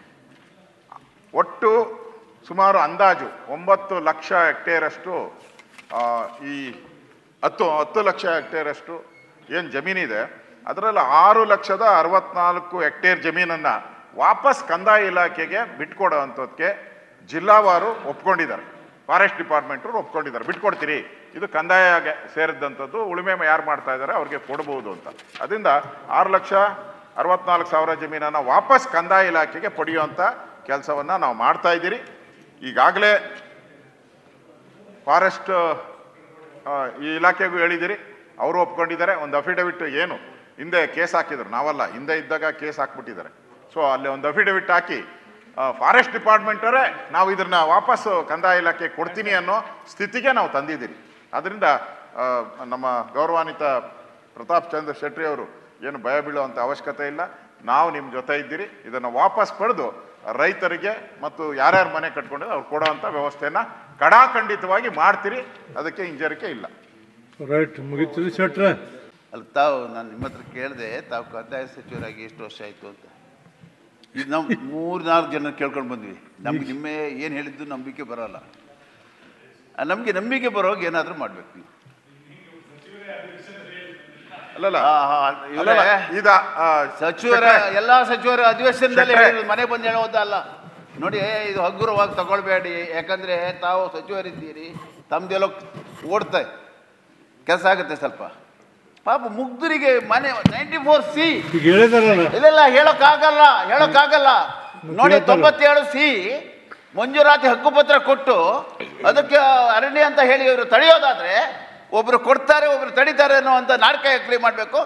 ಒಟ್ಟು ಸುಮಾರು ಅಂದಾಜು ಒಂಬತ್ತು ಲಕ್ಷ ಹೆಕ್ಟೇರಷ್ಟು ಆ, ಈ ಹತ್ತು ಹತ್ತು ಲಕ್ಷ ಹೆಕ್ಟೇರಷ್ಟು ಏನು ಜಮೀನಿದೆ ಅದರಲ್ಲಿ ಆರು ಲಕ್ಷದ ಅರವತ್ನಾಲ್ಕು ಹೆಕ್ಟೇರ್ ಜಮೀನನ್ನು ವಾಪಸ್ ಕಂದಾಯ ಇಲಾಖೆಗೆ ಬಿಟ್ಕೊಡೋ ಅಂಥದ್ದಕ್ಕೆ ಜಿಲ್ಲಾವಾರು ಒಪ್ಕೊಂಡಿದ್ದಾರೆ ಫಾರೆಸ್ಟ್ ಡಿಪಾರ್ಟ್ಮೆಂಟರು ಒಪ್ಕೊಂಡಿದ್ದಾರೆ ಬಿಟ್ಕೊಡ್ತೀರಿ ಇದು ಕಂದಾಯಗೆ ಸೇರಿದಂಥದ್ದು ಉಳುಮೆ ಯಾರು ಮಾಡ್ತಾ ಇದ್ದಾರೆ ಅವ್ರಿಗೆ ಕೊಡ್ಬೋದು ಅಂತ ಅದರಿಂದ ಆರು ಲಕ್ಷ ಅರವತ್ನಾಲ್ಕು ಸಾವಿರ ಜಮೀನನ್ನು ವಾಪಸ್ ಕಂದಾಯ ಇಲಾಖೆಗೆ ಪಡೆಯುವಂಥ ಕೆಲಸವನ್ನು ನಾವು ಮಾಡ್ತಾ ಇದ್ದೀರಿ ಈಗಾಗಲೇ ಫಾರೆಸ್ಟ್ ಆ, ಈ ಇಲಾಖೆಗೂ ಹೇಳಿದಿರಿ ಅವರು ಒಪ್ಕೊಂಡಿದ್ದಾರೆ ಒಂದು ಅಫಿಡವಿಟ್ ಏನು ಹಿಂದೆ ಕೇಸ್ ಹಾಕಿದ್ರು ನಾವಲ್ಲ ಹಿಂದೆ ಇದ್ದಾಗ ಕೇಸ್ ಹಾಕ್ಬಿಟ್ಟಿದ್ದಾರೆ ಸೊ ಅಲ್ಲಿ ಒಂದು ಅಫಿಡವಿಟ್ ಹಾಕಿ ಫಾರೆಸ್ಟ್ ಡಿಪಾರ್ಟ್ಮೆಂಟರೇ ನಾವು ಇದನ್ನ ವಾಪಸ್ ಕಂದಾಯ ಇಲಾಖೆ ಕೊಡ್ತೀನಿ ಅನ್ನೋ ಸ್ಥಿತಿಗೆ ನಾವು ತಂದಿದ್ದೀರಿ ಅದರಿಂದ ಆ, ನಮ್ಮ ಗೌರವಾನ್ವಿತ ಪ್ರತಾಪ್ ಚಂದ್ರ ಶೆಟ್ಟಿ ಅವರು ಏನು ಭಯ ಬೀಳುವಂಥ ಅವಶ್ಯಕತೆ ಇಲ್ಲ ನಾವು ನಿಮ್ಮ ಜೊತೆ ಇದ್ದೀರಿ ಇದನ್ನು ವಾಪಸ್ ಪಡೆದು ರೈತರಿಗೆ ಮತ್ತು ಯಾರ್ಯಾರು ಮನೆ ಕಟ್ಕೊಂಡಿದ್ರೆ ಅವ್ರು ಕೊಡೋವಂಥ ವ್ಯವಸ್ಥೆನ ಕಡಾಖಂಡಿತವಾಗಿ ಮಾಡ್ತೀರಿ ಅದಕ್ಕೆ ಹಿಂಜರಿಕೆ ಇಲ್ಲ ರೈಟ್ ಮುಗಿತ್ರಿ ಶೆಟ್ರೆ ಅಲ್ಲ ತಾವು ನಾನು ನಿಮ್ಮ ಹತ್ರ ಕೇಳಿದೆ ತಾವು ಕಂದಾಯ ಸಚಿವರಾಗಿ ಎಷ್ಟು ವರ್ಷ ಆಯಿತು ಅಂತ ಇದು ನಾವು ಮೂರು ನಾಲ್ಕು ಜನ ಕೇಳ್ಕೊಂಡು ಬಂದ್ವಿ ನಮ್ಗೆ ನಿಮ್ಮೆ ಏನು ಹೇಳಿದ್ದು ನಂಬಿಕೆ ಬರೋಲ್ಲ ನಮಗೆ ನಂಬಿಕೆ ಬರೋವಾಗ ಏನಾದರೂ ಮಾಡ್ಬೇಕು ನೀವು ಅಲ್ಲಲ್ಲ ಆ, ಆ, ಇವ್ರೇ, ಅಲ್ಲಲ್ಲ, ಇದ ಆ, ಸಚಿವರ ಶೆಟ್ರೆ, ಎಲ್ಲ ಸಚಿವರ ಅಧಿವೇಶನದಲ್ಲಿ ಶೆಟ್ರೆ. ಹೇಳಿರೋದು, ಮನೆ ಬಂದು ಹೇಳೋದಲ್ಲ ನೋಡಿ ಇದು ಹಗುರವಾಗಿ ತಗೊಳ್ಬೇಡಿ ಯಾಕಂದ್ರೆ ತಾವು ಸಚಿವರಿದ್ದೀರಿ ತಮ್ದೆಲ್ಲೋ ಓಡ್ತಾ ಕೆಲಸ ಆಗುತ್ತೆ ಸ್ವಲ್ಪ ಪಾಪ ಮುಗ್ಧರಿಗೆ ಮನೆ ನೈಂಟಿ ಫೋರ್ ಸಿ ಈಗ ಹೇಳಿದಾರಲ್ಲ ಇಲ್ಲ ಇಲ್ಲ ಹೇಳೋಕ್ಕಾಗಲ್ಲ ಹೇಳೋಕ್ಕಾಗಲ್ಲ ನೋಡಿ ಹೇಳ್ತಾರೆ. ತೊಂಬತ್ತೇಳು ಸಿ ಮಂಜೂರಾತಿ ಹಕ್ಕುಪತ್ರ ಕೊಟ್ಟು ಅದಕ್ಕೆ ಅರಣ್ಯ ಅಂತ ಹೇಳಿ ಇವರು ತಡೆಯೋದಾದ್ರೆ ಒಬ್ರು ಕೊಡ್ತಾರೆ ಒಬ್ರು ತಡಿತಾರೆ ಅನ್ನುವಂಥ ನಾಟಕ ಯಾಕ್ರಿ ಮಾಡಬೇಕು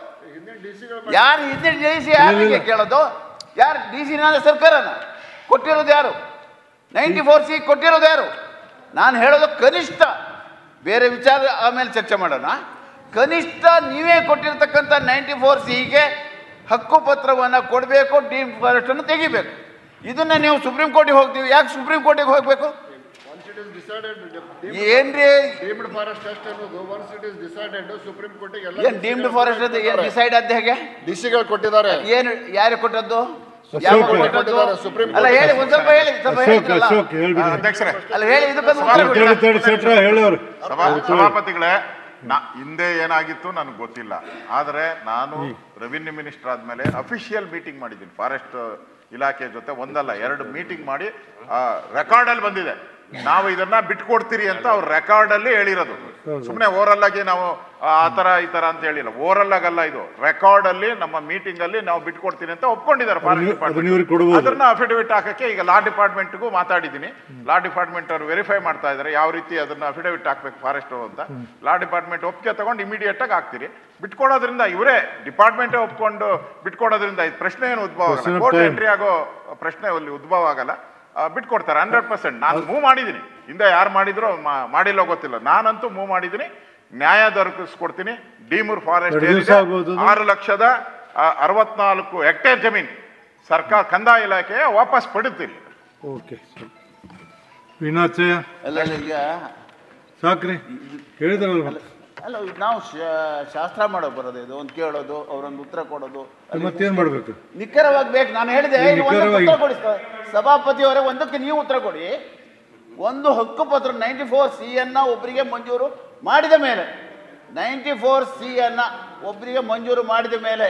ಯಾರು ಹಿಂದಿನ ಡಿ ಸಿ ಯಾರಿಗೆ ಕೇಳೋದು ಯಾರು ಡಿ ಸಿ ಸರ್ಕಾರನ ಕೊಟ್ಟಿರೋದು ಯಾರು ನೈಂಟಿ ಫೋರ್ ಸಿ ಕೊಟ್ಟಿರೋದು ಯಾರು ನಾನು ಹೇಳೋದು ಕನಿಷ್ಠ ಬೇರೆ ವಿಚಾರ ಆಮೇಲೆ ಚರ್ಚೆ ಮಾಡೋಣ ಕನಿಷ್ಠ ನೀವೇ ಕೊಟ್ಟಿರ್ತಕ್ಕಂಥ ನೈಂಟಿ ಫೋರ್ ಸಿಗೆ ಹಕ್ಕುಪತ್ರವನ್ನು ಕೊಡಬೇಕು ಡೀಮ್ ಫಾರೆಸ್ಟನ್ನು ತೆಗಿಬೇಕು ಇದನ್ನ ನೀವು ಸುಪ್ರೀಂ ಕೋರ್ಟಿಗೆ ಹೋಗ್ತೀವಿ ಯಾಕೆ ಸುಪ್ರೀಂ ಕೋರ್ಟಿಗೆ ಹೋಗಬೇಕು Once it is decided, ಏನ್ರಿ deemed forest test ಅನ್ನೋದು once it is decided, supreme ಕೋರ್ಟಿಗೆ ಎಲ್ಲ ಏನ್ ಡೀಮ್ಡ್ ಫಾರೆಸ್ಟ್ ಅಂತ ಏನು ಡಿಸೈಡ್ ಆದ ಹೇಗೆ ಡಿಸಿಗಳು ಕೊಟ್ಟಿದ್ದಾರೆ ಏನು ಯಾರು ಕೊಟ್ಟದ್ದು ಅಶೋಕ್ ಯಾವ ಅವ್ರು ಕೊಟ್ಟದ್ದು ಕೊಟ್ಟಿದ್ದಾರೆ, ಸುಪ್ರೀಂ ಅಲ್ಲ ಕೋರ್ಟ್ ಹೇಳಿ ಒಂದ್ ಸ್ವಲ್ಪ ಹೇಳಿ ಸ್ವಲ್ಪ ಅಶೋಕ್ ಹೇಳಿದ್ರಲ್ಲ. ಅಶೋಕ್ ಹೇಳ್ಬಿಡಿ ಅಧ್ಯಕ್ಷರೇ ಅಲ್ಲ ಹೇಳಿ ಇದಕ್ಕೊಂದು ಉತ್ತರ ತಡಿ ಕೊಡಿ. ತಡಿ ಶೆಟ್ರೆ ಹೇಳೋರು ಸಭಾ ಸಭಾಪತಿಗಳೇ ನಾ ಹಿಂದೆ ಏನಾಗಿತ್ತು ನನಗೆ ಗೊತ್ತಿಲ್ಲ ಆದರೆ ನಾನು ರೆವಿನ್ಯೂ ಮಿನಿಸ್ಟರ್ ಆದ್ಮೇಲೆ ಅಫಿಷಿಯಲ್ ಮೀಟಿಂಗ್ ಮಾಡಿದ್ದೀನಿ ಫಾರೆಸ್ಟ್ ಇಲಾಖೆ ಜೊತೆ ಒಂದಲ್ಲ ಎರಡು ಮೀಟಿಂಗ್ ಮಾಡಿ ರೆಕಾರ್ಡಲ್ಲಿ ಬಂದಿದೆ ನಾವು ಇದನ್ನ ಬಿಟ್ಕೊಡ್ತೀರಿ ಅಂತ ಅವ್ರು ರೆಕಾರ್ಡಲ್ಲಿ ಹೇಳಿರೋದು ಸುಮ್ಮನೆ ಓರಲ್ ಆಗಿ ನಾವು ಆ ಆ ಥರ ಈ ಥರ ಅಂತ ಹೇಳಿಲ್ಲ ಓರಲ್ ಆಗಲ್ಲ ಇದು ರೆಕಾರ್ಡ್ ಅಲ್ಲಿ ನಮ್ಮ ಮೀಟಿಂಗ್ ಅಲ್ಲಿ ನಾವು ಬಿಟ್ಕೊಡ್ತೀನಿ ಅಂತ ಒಪ್ಕೊಂಡಿದ್ದಾರೆ ಅದನ್ನ- ಫಾರೆಸ್ಟ್ ಅದನ್ನ ಇವ್ರಿಗೆ ಕೊಡ್ಬೋದು. ಅದನ್ನ ಅಫಿಡವಿಟ್ ಹಾಕಕ್ಕೆ ಈಗ ಲಾ ಡಿಪಾರ್ಟ್ಮೆಂಟ್ಗೂ ಮಾತಾಡಿದ್ದೀನಿ ಲಾ ಡಿಪಾರ್ಟ್ಮೆಂಟ್ ಅವರು ವೆರಿಫೈ ಮಾಡ್ತಾ ಇದ್ದಾರೆ ಯಾವ ರೀತಿ ಅದನ್ನ ಅಫಿಡವಿಟ್ ಹಾಕ್ಬೇಕು ಫಾರೆಸ್ಟ್ ಅಂತ ಲಾ ಡಿಪಾರ್ಟ್ಮೆಂಟ್ ಒಪ್ಪಿಗೆ ತಗೊಂಡು ಇಮಿಡಿಯೇಟ್ ಆಗಿ ಹಾಕ್ತೀರಿ ಬಿಟ್ಕೊಡೋದ್ರಿಂದ ಇವರೇ ಡಿಪಾರ್ಟ್ಮೆಂಟ್ ಒಪ್ಕೊಂಡು ಬಿಟ್ಕೊಡೋದ್ರಿಂದ ಇದು ಪ್ರಶ್ನೆ ಏನು ಉದ್ಭವ ಆಗಲ್ಲ Question of court time. Entry ಆಗೋ ಪ್ರಶ್ನೆ ಅಲ್ಲಿ ಉದ್ಭವ ಆಗಲ್ಲ ಆ, ಬಿಟ್ಕೊಡ್ತಾರೆ ಹಂಡ್ರೆಡ್ ಪರ್ಸೆಂಟ್ ನಾನು ಮೂವ್ ಮಾಡಿದ್ದೀನಿ ಹಿಂದೆ ಯಾರು ಮಾಡಿದ್ರು ಮಾ- ಮಾಡಿಲ್ಲೋ ಗೊತ್ತಿಲ್ಲ ನಾನಂತೂ ಮೂವ್ ಮಾಡಿದ್ದೀನಿ ನ್ಯಾಯ ದೊರಕಿಸ್ಕೊಡ್ತೀನಿ ಡೀಮೂರ್ ಫಾರೆಸ್ಟ್ ಎರಡು ದಿವ್ಸ ಆಗ್ಬೋದು ಅದು? ಆರು ಲಕ್ಷದ ಆ, ಅರವತ್ನಾಲ್ಕು ಹೆಕ್ಟೇರ್ ಜಮೀನು ಸರ್ಕಾರ ಕಂದಾಯ ಇಲಾಖೆ ವಾಪಸ್ ಪಡಿತೀರಿ ಓಕೆ ವಿನಾಚಯ ಅಲ್ಲ ಅಲ್ಲ, ಈಗ ಸಾಕ್ರಿ ಹೇಳಿದ್ರಲ್ವ ಅಲ್ಲ ಇದು ನಾವು ಶಾ- ಶಾಸ್ತ್ರ ಮಾಡೋ ಬರೋದು ಇದು ಒಂದು ಕೇಳೋದು ಅವರೊಂದು ಉತ್ತರ ಕೊಡೋದು ಅಲ್ಲಿ ಮತ್ತೇನ್ ಮಾಡ್ಬೇಕು ನಿಖರವಾಗಿ ಬೇಕು ನಾನು ಹೇಳಿದೆ ನೀವು ಇದು ಒಂದಕ್ಕೆ ನಿಖರವಾಗಿ- ಉತ್ತರ ಕೊಡಿ ಸ- ಸಭಾಪತಿಯವರೇ ಒಂದಕ್ಕೆ ನೀವು ಉತ್ತರ ಕೊಡಿ ಒಂದು ಹಕ್ಕುಪತ್ರ ನೈಂಟಿ ಫೋರ್ ಸಿ ಅನ್ನ ಒಬ್ಬರಿಗೆ ಮಂಜೂರು ಮಾಡಿದ ಮೇಲೆ ನೈಂಟಿ ಫೋರ್ ಸಿ ಅನ್ನ ಒಬ್ಬರಿಗೆ ಮಂಜೂರು ಮಾಡಿದ ಮೇಲೆ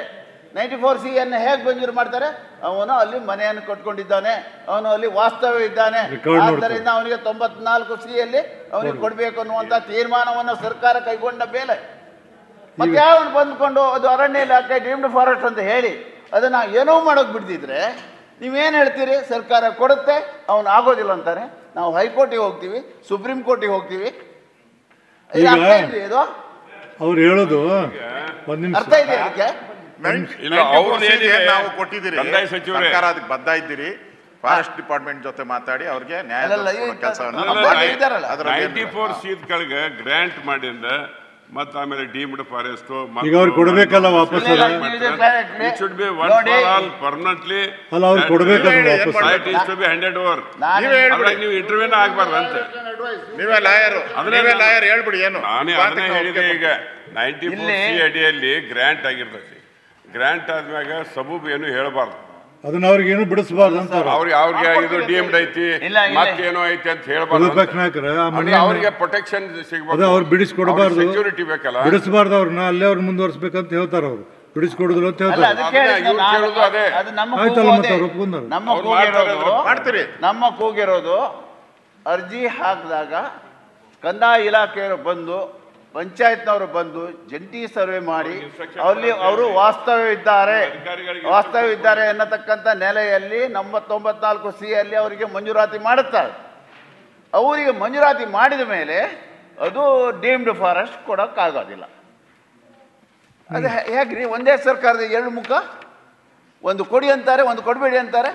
ನೈಂಟಿ ಫೋರ್ ಸಿ ಅನ್ನು ಹೇಗೆ ಮಂಜೂರು ಮಾಡ್ತಾರೆ ಅವನು ಅಲ್ಲಿ ಮನೆಯನ್ನು ಕಟ್ಕೊಂಡಿದ್ದಾನೆ ಅವನು ಅಲ್ಲಿ ವಾಸ್ತವ್ಯ ಇದ್ದಾನೆ Record ನೋಡ್ತಾರೆ. ಆದ್ದರಿಂದ ಅವನಿಗೆ ತೊಂಬತ್ನಾಲ್ಕು ಸಿ ಅಲ್ಲಿ ಅವನಿಗೆ ಕೊಡಬೇಕು ಅನ್ನುವಂಥ ತೀರ್ಮಾನವನ್ನು ಸರ್ಕಾರ ಕೈಗೊಂಡ ಮೇಲೆ ಮತ್ತೆ ಯಾವನು ಬಂದ್ಕೊಂಡು ಅದು ಅರಣ್ಯ ಇಲಾಖೆ ಡೀಮ್ಡ್ ಫಾರೆಸ್ಟ್ ಅಂತ ಹೇಳಿ ಅದನ್ನ ಏನೋ ಮಾಡೋಕೆ ಬಿಡ್ತಿದ್ರೆ ನೀವೇನು ಹೇಳ್ತೀರಿ ಸರ್ಕಾರ ಕೊಡುತ್ತೆ ಅವನು ಆಗೋದಿಲ್ಲ ಅಂತಾನೆ ನಾವು ಹೈಕೋರ್ಟಿಗೆ ಹೋಗ್ತೀವಿ ಸುಪ್ರೀಂ ಕೋರ್ಟಿಗೆ ಹೋಗ್ತೀವಿ ಇದು ಈಗ- ಅರ್ಥ ಇದೆಯಾ ಇದು ಅವ್ರು ಹೇಳೋದು ಒಂದ್ ನಿಮಿಷ ಅರ್ಥ ಇದೆ ಅದಕ್ಕೆ ಇಲ್ಲ, ಅವ್ರು ಏನಿದೆ, ನಾವು ಕೊಟ್ಟಿದ್ದೀರಿ ಕಂದಾಯ ಸಚಿವರೇ. ಸರ್ಕಾರ ಅದಕ್ಕೆ ಬದ್ಧ ಇದ್ದೀರಿ ಫಾರೆಸ್ಟ್ ಡಿಪಾರ್ಟ್ಮೆಂಟ್ ಜೊತೆ ಮಾತಾಡಿ ಅವ್ರಿಗೆ ನ್ಯಾಯ ಅಲ್ಲಲ್ಲ, ಈ ದೊರಕಿಸೋ ಕೆಲಸವನ್ನು ನಮ್ಮ ನಾವು ಪಾರ್ಟಿ ಮಾಡಿ. ಇದ್ದಾರಲ್ಲ. ಅದರಲ್ಲಿ ನೈಂಟಿ ಫೋರ್ ಸೀಟ್ಗಳಿಗೆ ಗ್ರಾಂಟ್ ಮಾಡಿಂದ ಮತ್ತ ಆಮೇಲೆ ಡೀಮ್ಡ್ ಫಾರೆಸ್ಟ್ ಈಗ ಅವ್ರಿಗೆ ಕೊಡ್ಬೇಕಲ್ಲ ವಾಪಸ್ ಇಲ್ಲ, ಇಲ್ಲ, ನೀವು ಇದು correct. It should be one ನೋಡಿ. ಫಾರ್ ಆಲ್ ಪರ್ಮನೆಂಟ್ಲಿ ಅಲ್ಲ ಅವ್ರಿಗೆ ಕೊಡ್ಬೇಕಲ್ಲ ವಾಪಸ್ site is to be hundred over ನಾನು ನೀವೇ ಹೇಳ್ಬಿಡಿ. ಅದ್ರಾಗ ನೀವು ಇಂಟರ್ವ್ಯೂನ ಆಗ್ಬಾರ್ದು ಅಂತ ನೀವೇ ಲಾಯರ್ ಅದನ್ನೇ ನೀವೇ ನಾನು- ಲಾಯರ್ ಹೇಳ್ಬಿಡಿ ಏನು ನಾನೇ ಅದನ್ನೇ ಹೇಳಿದೆ ಈಗ ನೈಂಟಿ ಫೋರ್ ಇಲ್ಲಿ- ಸಿ ಅಡಿಯಲ್ಲಿ ಗ್ರಾಂಟ್ ಆಗಿರ್ತೈತಿ ಗ್ರಾಂಟ್ ಆದ್ಮ್ಯಾಗ ಸಬೂಬ್ ಏನು ಹೇಳಬಾರ್ದು ಅದನ್ನ ಅವ್ರಿಗೆ ಏನು ಬಿಡಿಸಬಾರ್ದು ಅಂತಾರ ಅವ್ರಿಗೆ ಅವ್ರಿಗೆ ಇದು ಡಿಎಮ್ಡ್ ಐತಿ ಇಲ್ಲ, ಇಲ್ಲ. ಮತ್ತೇನೋ ಐತಿ ಅಂತ ಹೇಳ್ಬಾರ್ದು ವಿಪಕ್ಷ ನಾಯಕರ ಆ ಅಂದ್ರೆ ಮನೆಯನ್ನ ಅವ್ರಿಗೆ ಪ್ರೊಟೆಕ್ಷನ್ ಸಿಗ್ಬೇಕು ಅದೇ ಅವ್ರು ಬಿಡಿಸ್ಕೊಡಬಾರ್ದು ಸೆಕ್ಯೂರಿಟಿ ಬೇಕಲ್ಲ ಬಿಡಿಸಬಾರ್ದು ಅವ್ರನ್ನ ಅಲ್ಲೇ ಅವ್ರು ಮುಂದುವರ್ಸ್ಬೇಕಂತ ಹೇಳ್ತಾರ ಅವ್ರು ಬಿಡಿಸ್ಕೊಡುದಿಲ್ಲ ಅಂತ ಅಲ್ಲ ಹೇಳ್ತಾರೆ ಅದಕ್ಕೆ ಅದನ್ನ ಹೇಳಿದ್ದು ಇವ್ರು ನಾನು- ಕೇಳೋದು ಅದೇ. ಅದು ನಮ್ಮ ಆಯ್ತಲ್ಲ ಕೂಗು ಮತ್ತೆ ಅದೇ. ಅವ್ರು ಒಪ್ಕೊಂಡಾರೆ. ನಮ್ಮ ಅವ್ರು ಮಾಡ್ತಾರೆ ಕೂಗಿರೋದು ಅದನ್ನ. ಮಾಡ್ತೀರಿ ನಮ್ಮ ಕೂಗಿರೋದು ಅರ್ಜಿ ಹಾಕಿದಾಗ ಕಂದಾಯ ಇಲಾಖೆಯವರು ಬಂದು ಪಂಚಾಯತ್ನವರು ಬಂದು ಜಂಟಿ ಸರ್ವೆ ಮಾಡಿ ಅಲ್ಲಿ ಅವರು ವಾಸ್ತವ್ಯ ಇದ್ದಾರೆ ಅಧಿಕಾರಿಗಳಿಗೆ ವಾಸ್ತವ್ಯ ಇದ್ದಾರೆ ಎನ್ನತಕ್ಕಂಥ ನೆಲೆಯಲ್ಲಿ ನಮ್ಮ ತೊಂಬತ್ನಾಲ್ಕು ಸಿ ಅಲ್ಲಿ ಅವರಿಗೆ ಮಂಜೂರಾತಿ ಮಾಡುತ್ತಾರೆ ಅವರಿಗೆ ಮಂಜೂರಾತಿ ಮಾಡಿದ ಮೇಲೆ ಅದು ಡೀಮ್ಡ್ ಫಾರೆಸ್ಟ್ ಕೊಡೋಕ್ಕಾಗೋದಿಲ್ಲ ಅದು ಹೇ- ಹೇಗ್ರಿ ಒಂದೇ ಸರ್ಕಾರದ ಎರಡು ಮುಖ ಒಂದು ಕೊಡಿ ಅಂತಾರೆ ಒಂದು ಕೊಡಬೇಡಿ ಅಂತಾರೆ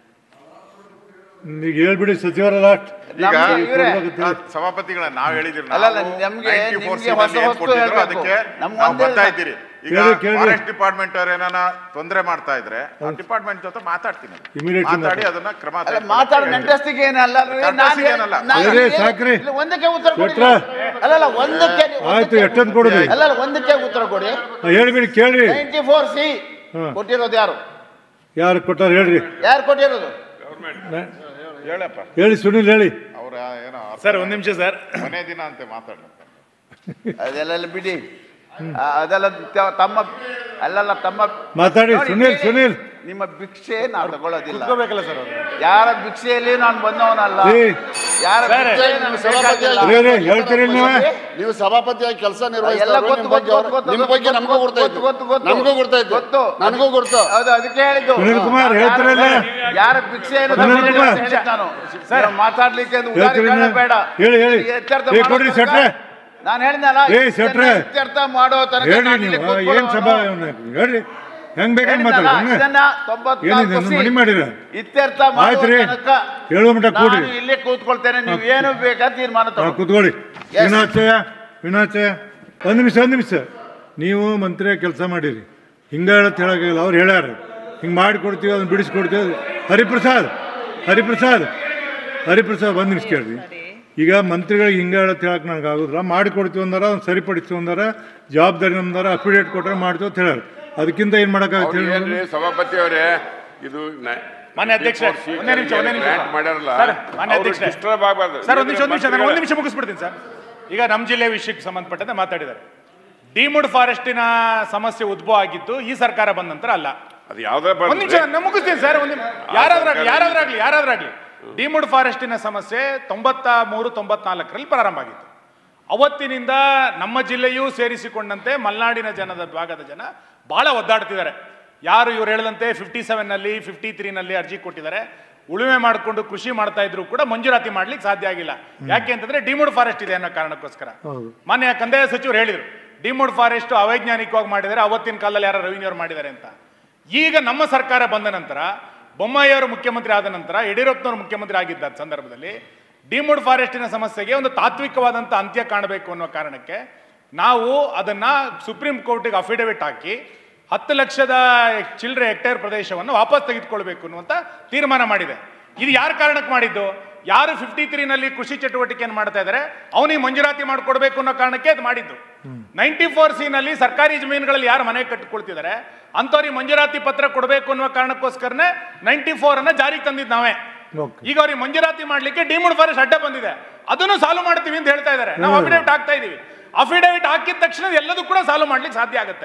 ಈಗ ಹೇಳ್ಬಿಡಿ ಸಚಿವರ ಲಾಸ್ಟ್ ಈಗ ನಮ್ಗೆ ಇವ್ರೇ ಆ ಸಭಾಪತಿಗಳ ನಾವ್ ಹೇಳಿದಿರಿ ಅಲ್ಲಲ್ಲ, ನಮ್ಗೆ- ನಿಮ್ಗೆ ಹೊಸ ವಸ್ತು ಹೇಳ್ಬೇಕು. ಅದಕ್ಕೆ ನಮ್ಗೆ ನಾವು ಒಂದೇ ಬರ್ತಾ ಇದ್ದೀರಿ ಈಗ ಕೇಳಿ, ಕೇಳಿ. ಫಾರೆಸ್ಟ್ ಡಿಪಾರ್ಟ್ಮೆಂಟ್ ಅವ್ರು ಏನಾನ ತೊಂದರೆ ಮಾಡ್ತಾ ಇದ್ರೆ ಆ ಡಿಪಾರ್ಟ್ಮೆಂಟ್ ಜೊತೆ ಮಾತಾಡ್ತೀನಿ Immediate ಮಾತಾಡಿ ಮಾತಾಡಿ. ಅದನ್ನ ಕ್ರಮ ಅಲ್ಲ ತೆಗೆದುಕೊಳ್ಳಿ. ಮಾತಾಡೋ ನೆಂಟಸ್ತಿಗೆ ಏನಲ್ಲ ರೀ. ನಾನ್ ನೆಂಟಸ್ತಿಗೆ ಹೇಳಿ- ಏನಲ್ಲ. ನಾನ್ ಅದೇ ಹೇಳಿ- ಸಾಕ್ರಿ. ಇಲ್ಲ, ಒಂದಕ್ಕೆ ಉತ್ತರ ಕೊಡಿ ಶೆಟ್ರ. ಅಲ್ಲಲ್ಲ ಒಂದಕ್ಕೆ ಆಯ್ತು ಎಷ್ಟೊಂದು ಕೊಡುದು ಅಲ್ಲಲ್ಲ ಒಂದಕ್ಕೆ ಉತ್ತರ ಕೊಡಿ ಹೇಳ್ಬಿಡಿ ಕೇಳ್ರಿ ನೈಂಟಿ ಫೋರ್ ಸಿ ಹಾ. ಕೊಟ್ಟಿರೋದು ಯಾರು ಯಾರು ಕೊಟ್ಟಾರ ಹೇಳ್ರಿ ಯಾರು ಕೊಟ್ಟಿರೋದು ನ- ಹೇಳಪ್ಪ ಹೇಳಿ ಸುನಿಲ್ ಹೇಳಿ ಅವ್ರ ಏನೋ ಅರ್ಥ ಸರ್ ಒಂದು ನಿಮಿಷ ಸರ್ ಕೊನೆ ದಿನ ಅಂತ ಮಾತಾಡ್ತಾರೆ ಅದೆಲ್ಲ ಬಿಡಿ ಆ, ಅದೆಲ್ಲ ತ- ತಮ್ಮ ಅಲ್ಲಲ್ಲ ತಮ್ಮ ಮಾತಾಡಿ ನೋಡಿ, ಸುನಿಲ್ ಕೇಳಿ. ಸುನಿಲ್ ನಿಮ್ಮ ಭಿಕ್ಷೆ ನಾವು ತಗೊಳ್ಳೋದಿಲ್ಲ ಕುತ್ಕೋಬೇಕಲ್ಲ ಸರ್ ಅವರು ಯಾರ ಭಿಕ್ಷೆಯಲ್ಲಿ ನಾನು ಬಂದವನಲ್ಲ ಏ. ಯಾರ ಸರ್, ಭಿಕ್ಷೆ ನೀವು ನನಗೆ ಸಭಾಪತಿ ಬೇಕಾಗಿಲ್ಲ. ರೇ, ರೇ, ಹೇಳ್ತೀರಿ ನೀವೇ ನೀವು ಸಭಾಪತಿಯಾಗಿ ಕೆಲಸ ಎಲ್ಲ ನಿರ್ವಹಿಸ್ತಾರೆ ಗೊತ್ತು, ನಿಮ್ಮ ಬಗ್ಗೆ ಗೊತ್ತು, ಅವ್ರು- ಗೊತ್ತು, ನಿಮ್ಮ ಗೊತ್ತು, ಬಗ್ಗೆ ನಮಗೂ ಗೊತ್ತು, ಗೊತ್ತಾಯ್ತು ಗೊತ್ತು, ಗೊತ್ತು. ನಮಗೂ ಗೊತ್ತಾಯ್ತು ಗೊತ್ತು. ನನಗೂ ಗೊತ್ತು ಹೌದು ಅದಕ್ಕೆ ಹೇಳಿದ್ದು ಸುನಿಲ್ ಕುಮಾರ್ ಯಾರ- ಹೇಳ್ತಿರಲ್ಲ? ಯಾರ ಭಿಕ್ಷೆಯನ್ನು ಸುನಿಲ್ ತಗೊಳ್ಳಿ ಕುಮಾರ್. ಅಂತ ಹೇಳಿದ್ದು ನಾನು ಸರ್ ಮಾತಾಡ್ಲಿಕ್ಕೆ ಒಂದು ಹೇಳ್ತೀರಿ ಉದಾಹರಣೆ ನೀವು? ಬೇಡ ಹೇಳಿ, ಹೇಳಿ. ಈ ಇತ್ಯರ್ಥ ಏ, ಮಾಡೋ ಕೊಡ್ರಿ ತನಕ ಶೆಟ್ರೆ. ನಾನು ಹೇಳಿದ್ನಲ್ಲ ಏ, ಶೆಟ್ರೆ. ಇತ್ಯರ್ಥ ಮಾಡೋ ತನಕ ಹೇಳ್ರಿ ನಾನು ಇಲ್ಲಿ ನೀವು ಕೂತ್ಕೊಳ್ಳೋನು. ಏನ್ ಸಭಾ ಹೇಳ್ರಿ ಹೆಂಗ್ ಬೇಕಂಗ್ ಹೇಳಿದ್ನಲ್ಲ, ಮಾತಾಡ್ರಿ ಇದನ್ನ ಏನಿದೆ ತೊಂಬತ್ನಾಲ್ಕು ಸಿ ಮಣಿ ಮಾಡಿರ ಇತ್ಯರ್ಥ ಆಯ್ತು ರೀ. ಮಾಡೋ ತನಕ ಹೇಳುವ ಮಟ್ಟ ಕೂಡ್ರಿ. ನಾನು ಇಲ್ಲೇ ಕೂತ್ಕೊಳ್ತೇನೆ ನೀವು ಏನು ಬೇಕಾ ತೀರ್ಮಾನ ಹಾ, ತಗೋ ಕೂತ್ಕೊಳ್ಳಿ Yes. ವಿನಾಚಯ ವಿನಾಚಯ ಒಂದ್ ನಿಮಿಷ ಒಂದ್ ನಿಮಿಷ ನೀವು ಮಂತ್ರಿ ಕೆಲಸ ಮಾಡಿರಿ ಹಿಂಗ ಹೇಳತ್ ಹೇಳಕ್ಕಿಲ್ಲ ಅವ್ರು ಹೇಳ್ಯಾರ ಹಿಂಗ್ ಮಾಡಿ ಕೊಡ್ತೀವಿ ಅದನ್ನ ಬಿಡಿಸ್ಕೊಡ್ತೀವಿ ಹರಿಪ್ರಸಾದ್ ಹರಿಪ್ರಸಾದ್ ಹರಿಪ್ರಸಾದ್ ಒಂದ್ ನಿಮಿಷ ಕೇಳ್ರಿ ಈಗ ಮಂತ್ರಿಗಳಿಗೆ ಹಿಂಗ ಹೇಳತ್ ಹೇಳಕ್ ನನಗೆ ಆಗುದಿಲ್ಲ ಮಾಡಿ ಕೊಡ್ತೀವಿ ಅಂದಾರ ಅದನ್ನ ಸರಿಪಡಿಸ್ತೀವಿ ಅಂದಾರ ಜವಾಬ್ದಾರಿ ನಮ್ದಾರ ಅಫಿಡೇಟ್ ಕೊಟ್ರೆ ಮಾಡ್ತೀವಿ ಅಂತ ಹೇಳ್ಯಾರ ಅದಕ್ಕಿಂತ ಏನ್ ಮಾಡಕ್ಕಾಗತ್ತೆ ಅವ್ರು ಹೇಳಿ ಏನ್ರಿ ಸಭಾಪತಿ ಅವರೇ ಇದು ಮಾನ್ಯ ಅಧ್ಯಕ್ಷ, ಒಂದೇ ನಿಮಿಷ, ಒಂದೇ ನಿಮಿಷ. ಗ್ರಾಂಟ್ ಮಾಡ್ಯಾರಲ್ಲ ಸರ್, ಮಾನ್ಯ ಅವ್ರು ಅಧ್ಯಕ್ಷ. ಡಿಸ್ಟರ್ಬ್ ಆಗಬಾರ್ದು ಸರ್ ಒಂದು ನಿಮಿಷ ಒಂದು ನಿಮಿಷ ನಾನು ಒಂದು ನಿಮಿಷ ಮುಗಿಸ್ಬಿಡ್ತೀನಿ ಸರ್ ಈಗ ನಮ್ಮ ಜಿಲ್ಲೆ ವಿಷಯಕ್ಕೆ ಸಂಬಂಧಪಟ್ಟಂತೆ ಮಾತಾಡಿದ್ದಾರೆ ಡಿಮುಡ್ ಫಾರೆಸ್ಟಿನ ಸಮಸ್ಯೆ ಉದ್ಭವ ಆಗಿದ್ದು ಈ ಸರ್ಕಾರ ಬಂದ ನಂತರ ಅಲ್ಲ ಅದು ಯಾವ್ದೇ ಒಂದ್ ನಿಮಿಷ ನಾನು ಮುಗಿಸ್ತೀನಿ ಸರ್ ಒಂದು ಯಾರಾದ್ರಾಗ್ಲಿ ಯಾರಾದ್ರಾಗ್ಲಿ ಯಾರಾದ್ರಾಗ್ಲಿ ಡಿಮುಡ್ ಫಾರೆಸ್ಟಿನ ಸಮಸ್ಯೆ ತೊಂಬತ್ತ ಮೂರು ತೊಂಬತ್ನಾಲ್ಕರಲ್ಲಿ ಪ್ರಾರಂಭ ಆಗಿತ್ತು ಅವತ್ತಿನಿಂದ ನಮ್ಮ ಜಿಲ್ಲೆಯೂ ಸೇರಿಸಿಕೊಂಡಂತೆ ಮಲೆನಾಡಿನ ಜನದ ಭಾಗದ ಜನ ಬಹಳ ಒದ್ದಾಡ್ತಿದ್ದಾರೆ ಯಾರು ಇವ್ರು ಹೇಳಿದಂತೆ ಫಿಫ್ಟಿ ಸೆವೆನ್ನಲ್ಲಿ ಫಿಫ್ಟಿ ತ್ರೀನಲ್ಲಿ ಅರ್ಜಿ ಕೊಟ್ಟಿದ್ದಾರೆ ಉಳುಮೆ ಮಾಡಿಕೊಂಡು ಕೃಷಿ ಮಾಡ್ತಾ ಇದ್ರು ಕೂಡ ಮಂಜೂರಾತಿ ಮಾಡ್ಲಿಕ್ಕೆ ಸಾಧ್ಯ ಆಗಿಲ್ಲ ಯಾಕೆ ಅಂತಂದ್ರೆ ಡಿಮುಡ್ ಫಾರೆಸ್ಟ್ ಇದೆ ಅನ್ನೋ ಕಾರಣಕ್ಕೋಸ್ಕರ ಹೌದು. ಮಾನ್ಯ ಕಂದಾಯ ಸಚಿವರು ಹೇಳಿದ್ರು ಡಿಮುಡ್ ಫಾರೆಸ್ಟ್ ಅವೈಜ್ಞಾನಿಕವಾಗಿ ಮಾಡಿದ್ದಾರೆ ಅವತ್ತಿನ ಕಾಲದಲ್ಲಿ ಯಾರೋ ರೆವಿನ್ಯೂ ಮಾಡಿದ್ದಾರೆ ಅಂತ ಈಗ ನಮ್ಮ ಸರ್ಕಾರ ಬಂದ ನಂತರ ಬೊಮ್ಮಾಯಿಯವರು ಮುಖ್ಯಮಂತ್ರಿ ಆದ ನಂತರ ಯಡಿಯೂರಪ್ಪನವರು ಮುಖ್ಯಮಂತ್ರಿ ಆಗಿದ್ದ ಸಂದರ್ಭದಲ್ಲಿ ಡಿಮುಡ್ ಫಾರೆಸ್ಟಿನ ಸಮಸ್ಯೆಗೆ ಒಂದು ತಾತ್ವಿಕವಾದಂಥ ಅಂತ್ಯ ಕಾಣಬೇಕು ಅನ್ನೋ ಕಾರಣಕ್ಕೆ ನಾವು ಅದನ್ನ ಸುಪ್ರೀಂ ಕೋರ್ಟಿಗೆ ಅಫಿಡವಿಟ್ ಹಾಕಿ ಹತ್ತು ಲಕ್ಷದ ಚಿಲ್ಲರೆ ಹೆಕ್ಟೇರ್ ಪ್ರದೇಶವನ್ನು ವಾಪಸ್ ತೆಗೆದುಕೊಳ್ಬೇಕು ಅನ್ನುವಂಥ ತೀರ್ಮಾನ ಮಾಡಿದೆ ಇದು ಯಾರ ಕಾರಣಕ್ಕೆ ಮಾಡಿದ್ದು ಯಾರು ಫಿಫ್ಟಿ ತ್ರೀನಲ್ಲಿ ಕೃಷಿ ಚಟುವಟಿಕೆಯನ್ನು ಮಾಡ್ತಾ ಇದ್ದಾರೆ ಅವನಿಗೆ ಮಂಜೂರಾತಿ ಮಾಡಿಕೊಡ್ಬೇಕು ಅನ್ನೋ ಕಾರಣಕ್ಕೆ ಅದು ಮಾಡಿದ್ದು ನೈಂಟಿ ಫೋರ್ ನಲ್ಲಿ ಸರ್ಕಾರಿ ಜಮೀನುಗಳಲ್ಲಿ ಯಾರು ಮನೆ ಕಟ್ಟಿಕೊಳ್ತಿದ್ದಾರೆ ಅಂಥವ್ರಿಗೆ ಮಂಜೂರಾತಿ ಪತ್ರ ಕೊಡಬೇಕು ಅನ್ನೋ ಕಾರಣಕ್ಕೋಸ್ಕರನೇ ನೈಂಟಿ ಫೋರ್ ಅನ್ನ ಜಾರಿಗೆ ತಂದಿದ್ದು ನಾವೇ Okay. ಈಗ ಅವ್ರಿಗೆ ಮಂಜೂರಾತಿ ಮಾಡ್ಲಿಕ್ಕೆ ಡಿಮುಡ್ ಫಾರೆಸ್ಟ್ ಅಡ್ಡ ಬಂದಿದೆ ಅದನ್ನು ಸಾಲ್ವ್ ಮಾಡ್ತೀವಿ ಅಂತ ಹೇಳ್ತಾ ಇದ್ದಾರೆ ನಾವು ಅಫಿಡೇವಿಟ್ ಹಾಕ್ತಾ ಇದೀವಿ ಅಫಿಡೇವಿಟ್ ಹಾಕಿದ ತಕ್ಷಣ ಎಲ್ಲದೂ ಕೂಡ ಸಾಲ್ವ್ ಮಾಡ್ಲಿಕ್ಕೆ ಸಾಧ್ಯ ಆಗುತ್ತೆ